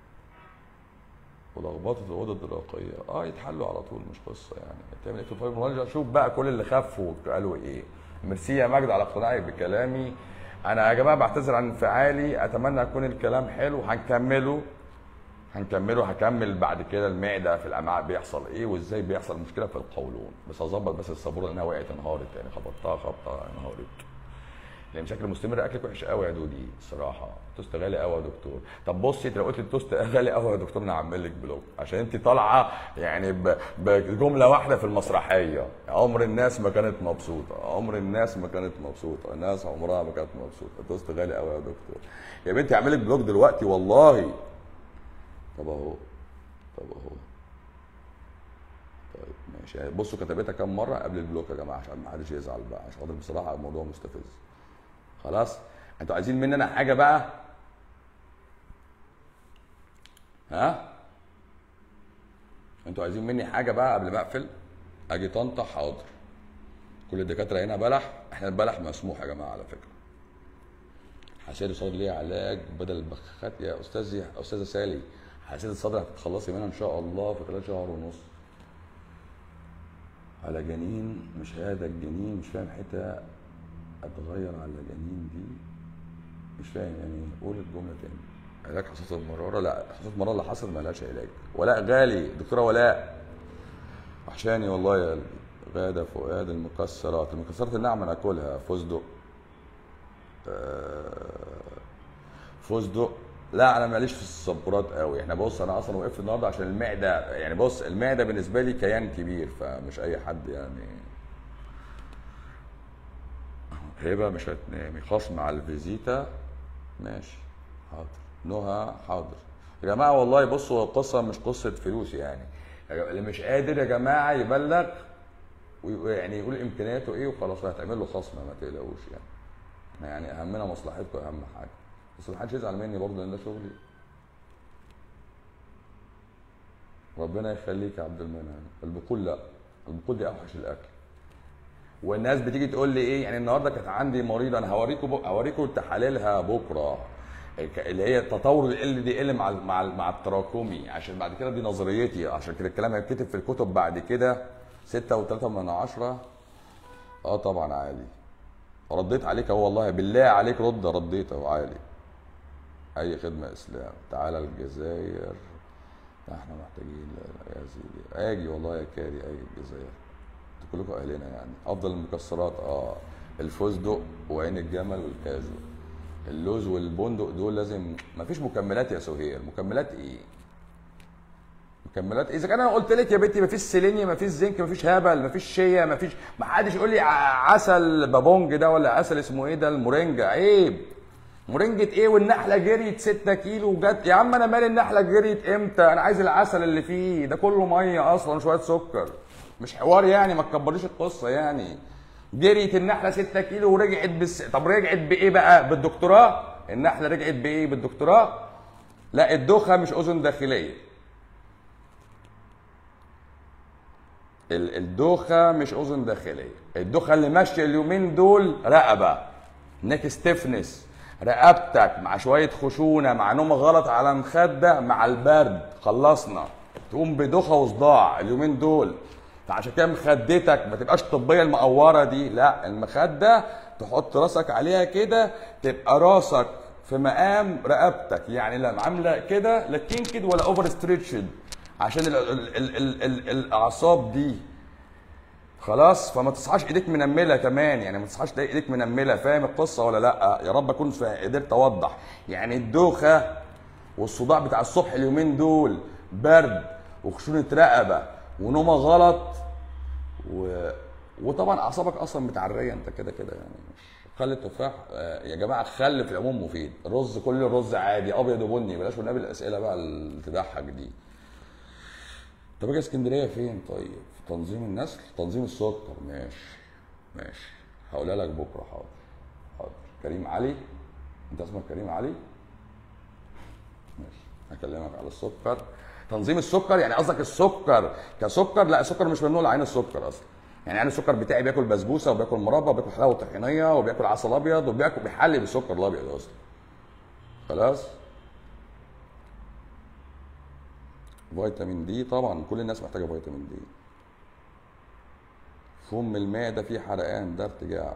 ولخبطه الغده الدرقيه اه يتحلوا على طول مش قصه يعني تعمل ايه في الفايبروميالجيا شوف بقى كل اللي خفوا قالوا ايه ميرسي يا مجد على اقتناعك بكلامي انا يا جماعه بعتذر عن انفعالي اتمنى يكون الكلام حلو هنكمله هنكمله هكمل بعد كده المعده في الامعاء بيحصل ايه وازاي بيحصل مشكله في القولون بس اظبط بس السبوره لانها وقعت انهارت يعني خبطتها خبطه انهارت الامساك المستمر اكلك وحش قوي يا دودي الصراحه التوست غالي قوي يا دكتور طب بصي انت لو قلت التوست غالي قوي يا دكتور انا هعمل لك بلوك عشان انت طالعه يعني ب- بجمله واحده في المسرحيه عمر الناس ما كانت مبسوطه عمر الناس ما كانت مبسوطه الناس عمرها ما كانت مبسوطه التوست غالي قوي يا دكتور يا بنتي هعمل لك بلوك دلوقتي والله طب اهو طب اهو طيب ماشي يعني بصوا كتبتها كام مره قبل البلوك يا جماعه عشان ما حدش يزعل بقى عشان خاطر بصراحه الموضوع مستفز خلاص انتوا عايزين مننا حاجه بقى ها انتوا عايزين مني حاجه بقى قبل ما اقفل اجي طنطا حاضر كل الدكاتره هنا بلح احنا البلح مسموح يا جماعه على فكره حساسيه الصدر ليها علاج بدل البخاخات يا استاذ يا استاذه سالي حساسيه الصدر هتتخلصي منها ان شاء الله في خلال شهر ونص على جنين مش هذا الجنين مش فاهم حته اتغير على جنين دي مش فاهم يعني قول الجمله تاني علاج حساسيه المراره لا حساسيه المراره اللي حصل ملهاش علاج ولاء غالي دكتوره ولاء وحشاني والله يا قلبي غاده فؤاد المكسرات المكسرات الناعمه ناكلها فستق فستق لا انا ماليش في الصبورات قوي احنا بص انا اصلا وقفت النهارده عشان المعده يعني بص المعده بالنسبه لي كيان كبير فمش اي حد يعني هبه مش هتنامي خصم على الفيزيتا ماشي حاضر نهى حاضر يا جماعه والله بصوا القصه مش قصه فلوس يعني يا جماعة اللي مش قادر يا جماعه يبلغ ويعني يقول امكانياته ايه وخلاص هتعمل له خصم ما تقلقوش يعني احنا يعني اهمنا مصلحتكم اهم حاجه بس محدش يزعل مني برضه لان ده شغلي ربنا يخليك يا عبد المنعم البقول لا البقول دي اوحش الاكل والناس بتيجي تقول لي ايه يعني النهارده كانت عندي مريضه انا هوريكم بق... هوريكم تحاليلها بكره اللي هي تطور ال دي ال مع ال مع ال مع التراكمي عشان بعد كده دي نظريتي عشان كده الكلام هيتكتب في الكتب بعد كده ستة وثلاثة من عشرة اه طبعا عالي رديت عليك اهو والله بالله عليك رد رديت اهو عالي اي خدمة اسلام تعالى الجزائر احنا محتاجين لا- يا سيدي اجي والله يا كاري اجي الجزائر انتوا كلكم اهلنا يعني افضل المكسرات اه الفستق وعين الجمل والكاجو اللوز والبندق دول لازم مفيش مكملات يا سهير مكملات ايه مكملات اذا كان انا قلت لك يا بنتي مفيش سيلينيوم مفيش زنك مفيش هبل مفيش شيا مفيش ما حدش يقول لي ع- عسل بابونج ده ولا عسل اسمه ايه ده المورينجا عيب مورينجة ايه والنحله جريت 6 كيلو وجت يا عم انا مالي النحله جريت امتى انا عايز العسل اللي فيه ده كله ميه اصلا شويه سكر مش حوار يعني ما تكبريش القصه يعني جريت النحله 6 كيلو ورجعت بس طب رجعت بايه بقى بالدكتوراه النحله رجعت بايه بالدكتوراه لا الدوخه مش اذن داخليه ال- الدوخه مش اذن داخليه الدوخه اللي ماشيه اليومين دول رقبه نيك ستيفنس رقبتك مع شويه خشونه مع نوم غلط على مخده مع البرد خلصنا تقوم بدوخه وصداع اليومين دول فعشان كده مخدتك ما تبقاش الطبيه المقوره دي لا المخده تحط راسك عليها كده تبقى راسك في مقام رقبتك يعني لا عامله كده لا كينكد ولا اوفر ستريتشد عشان ال ال ال ال ال الاعصاب دي خلاص فما تصحاش ايديك منمله كمان يعني ما تصحاش تلاقي ايديك منمله فاهم القصه ولا لا يا رب اكون فا- قدرت اوضح يعني الدوخه والصداع بتاع الصبح اليومين دول برد وخشونه رقبه ونومه غلط و... وطبعا اعصابك اصلا متعريه انت كده كده يعني خل التفاح آه، يا جماعه الخل في العموم مفيد الرز كل الرز عادي ابيض وبني بلاش والنبي الاسئله بقى اللي تضحك دي طب اجي اسكندريه فين طيب في تنظيم النسل تنظيم السكر ماشي ماشي هقولها لك بكره حاضر حاضر كريم علي انت اسمك كريم علي ماشي هكلمك على السكر تنظيم السكر يعني قصدك السكر كسكر لا السكر مش ممنوع لعين السكر اصلا يعني انا السكر بتاعي بياكل بسبوسه وبياكل مربى وبياكل حلاوه طحينيه وبياكل عسل ابيض وبياكل بيحلي بالسكر الابيض اصلا خلاص فيتامين دي طبعا كل الناس محتاجه فيتامين دي فم المعده فيه حرقان ده ارتجاع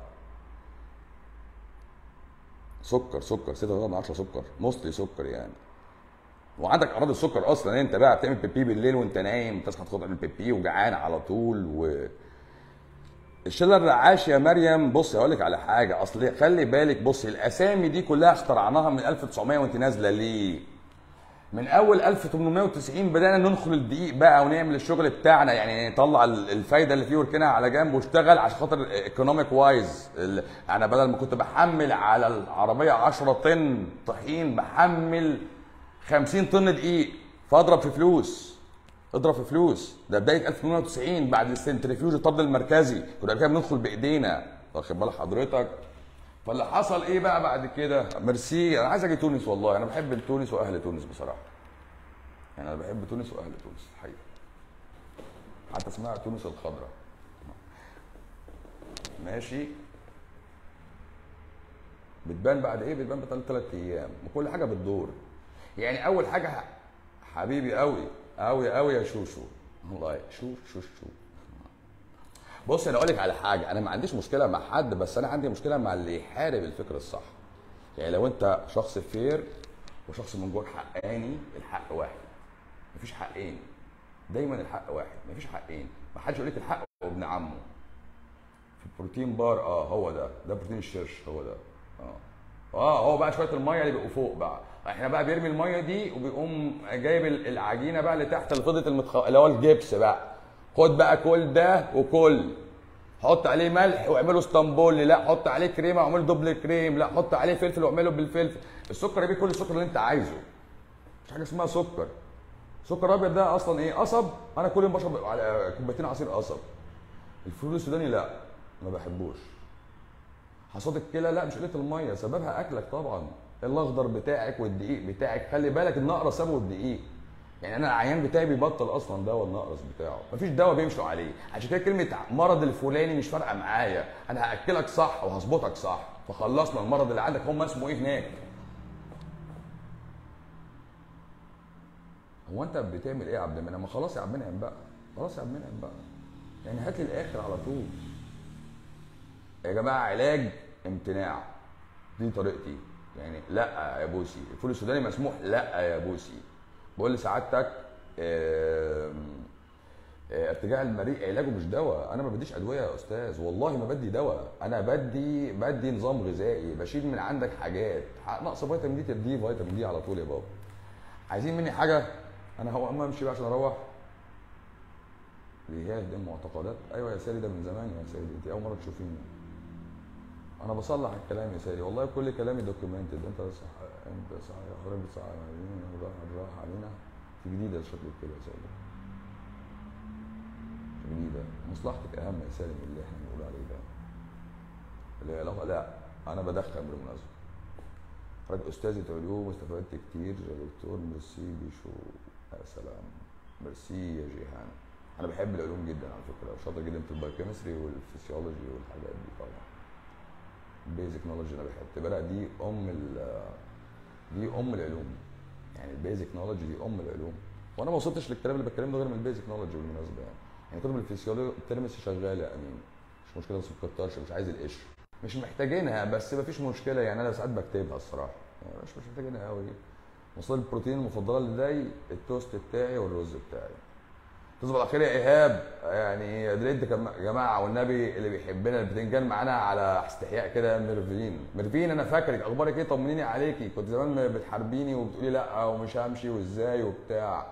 سكر سكر 6 من 10 سكر مصلي سكر يعني وعندك اعراض السكر اصلا انت بقى بتعمل بيبي بالليل وانت نايم تصحى تاخد تعمل بيبي وجعان على طول و الشله الرعاش يا مريم بص هقول لك على حاجه اصل خلي بالك بص الاسامي دي كلها اخترعناها من 1900 وانت نازله ليه؟ من اول 1890 بدانا ندخل الدقيق بقى ونعمل الشغل بتاعنا يعني نطلع ال- الفايده اللي فيه وركنها على جنب واشتغل عشان خاطر ايكونوميك وايز انا بدل ما كنت بحمل على العربيه 10 طن طحين بحمل 50 طن دقيق فاضرب في فلوس اضرب في فلوس ده بدايه 1890 بعد السنترفيوج الطرد المركزي كنا كده بندخل بايدينا واخد بال حضرتك فاللي حصل ايه بقى بعد كده ميرسي انا عايز اجي تونس والله انا بحب تونس واهل تونس بصراحه يعني انا بحب تونس واهل تونس الحقيقه حتى اسمها تونس الخضراء ماشي بتبان بعد ايه بتبان بعد ثلاث ايام وكل حاجه بتدور يعني اول حاجه ح- حبيبي قوي قوي قوي يا شوشو والله شو شو شو بص انا اقول لك على حاجه انا ما عنديش مشكله مع حد بس انا عندي مشكله مع اللي يحارب الفكر الصح يعني لو انت شخص فير وشخص من جواك حقاني الحق واحد مفيش حقين دايما الحق واحد مفيش حقين ما حدش يقول لك الحق وابن عمه في البروتين بار اه هو ده ده بروتين الشرش هو ده اه اه هو بقى شويه الميه اللي بيبقوا فوق بقى احنا بقى بيرمي الميه دي وبيقوم جايب ال- العجينه بقى اللي تحت اللي فضلت المتخ... اللي هو الجبس بقى خد بقى كل ده وكل حط عليه ملح واعمله اسطنبولي لا حط عليه كريمه واعمله دوبل كريم لا حط عليه فلفل واعمله بالفلفل السكر يا بيه كل السكر اللي انت عايزه مش حاجه اسمها سكر سكر ابيض ده اصلا ايه قصب انا كل يوم بشرب على كوبايتين عصير قصب الفول السوداني لا ما بحبوش حصاد الكلى لا مش قله الميه سببها اكلك طبعا الاخضر بتاعك والدقيق بتاعك خلي بالك النقرس سببه الدقيق يعني انا العيان بتاعي بيبطل اصلا دواء النقرس بتاعه مفيش دواء بيمشوا عليه عشان كده كلمه مرض الفلاني مش فارقه معايا انا هاكلك صح وهظبطك صح فخلصنا المرض اللي عندك هم اسمه ايه هناك هو انت بتعمل ايه يا عبد المنعم ما خلاص يا عبد المنعم بقى خلاص يا عبد المنعم بقى يعني هات لي الاخر على طول يا جماعه علاج امتناع دي طريقتي يعني لا يا بوسي الفول السوداني مسموح لا يا بوسي بقول لسعادتك آم، آه، ارتجاع المريء علاجه مش دواء انا ما بديش ادويه يا استاذ والله ما بدي دواء انا بدي بدي نظام غذائي بشيل من عندك حاجات ح- نقص فيتامين دي تديه فيتامين دي على طول يا بابا عايزين مني حاجه انا هو اما امشي بقى عشان اروح دي هي دي معتقدات ايوه يا سالي ده من زمان يا سالي انت اول مره تشوفيني انا بصلح الكلام يا سالي والله كل كلامي دوكيومنتد انت صح انت صح يا حضرتك صح راح راح علينا في جديده شكلك كده يا سالي في جديده مصلحتك اهم يا سالي من اللي احنا بنقول عليه ده اللي هي لا لا انا بدخن بالمناسبه حضرتك استاذة علوم واستفدت كتير يا دكتور ميرسي بيشو يا سلام ميرسي يا جيهان انا بحب العلوم جدا على فكره وشاطر جدا في البايوكيمستري والفسيولوجي والحاجات دي طبعا البيزك نولوجي انا بحب تبقى دي ام ال دي ام العلوم يعني البيزك نولوجي دي ام العلوم وانا ما وصلتش للكلام اللي بتكلمه ده غير من البيزك نولوجي بالمناسبه يعني يعني كتب الفسيولوجي الترمس شغاله يا امين مش مشكله بس ما تكترش مش عايز القشر مش محتاجينها بس ما فيش مشكله يعني انا ساعات بكتبها الصراحه يعني مش مش محتاجينها قوي مصادر البروتين المفضله لدي التوست بتاعي والرز بتاعي تصبح على خير يا ايهاب يعني ادريد كم- يا جماعه والنبي اللي بيحبنا البتنجان معانا على استحياء كده يا ميرفين ميرفين انا فاكرك اخبارك ايه طمنيني عليكي كنت زمان بتحاربيني وبتقولي لا ومش همشي وازاي وبتاع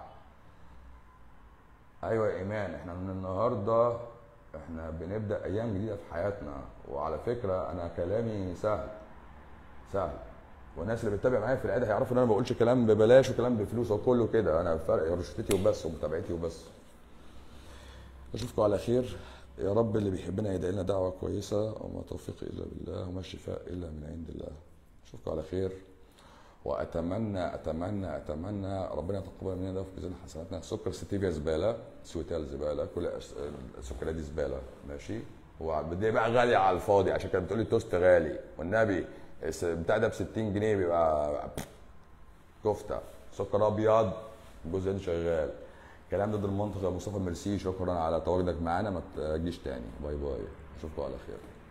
ايوه يا ايمان احنا من النهارده احنا بنبدا ايام جديده في حياتنا وعلى فكره انا كلامي سهل سهل والناس اللي بتتابع معايا في العياده هيعرفوا ان انا ما بقولش كلام ببلاش وكلام بفلوس وكله كده انا فرق رشدتي وبس ومتابعتي وبس اشوفكم على خير يا رب اللي بيحبنا يدعي لنا دعوه كويسه وما توفيقي الا بالله وما الشفاء الا من عند الله اشوفكم على خير واتمنى اتمنى اتمنى ربنا يتقبل مننا ده في ميزان حسناتنا سكر ستيفيا زباله سويتال زباله كل أس- السكريات دي زباله ماشي ودي بقى غاليه على الفاضي عشان كده بتقولي التوست غالي والنبي الس- بتاع ده ب 60 جنيه بيبقى كفته سكر ابيض الجزء ده شغال كلام ضد المنطق يا مصطفى ميرسي شكرا على تواجدك معانا ما تجيش تاني باي باي اشوفكم على خير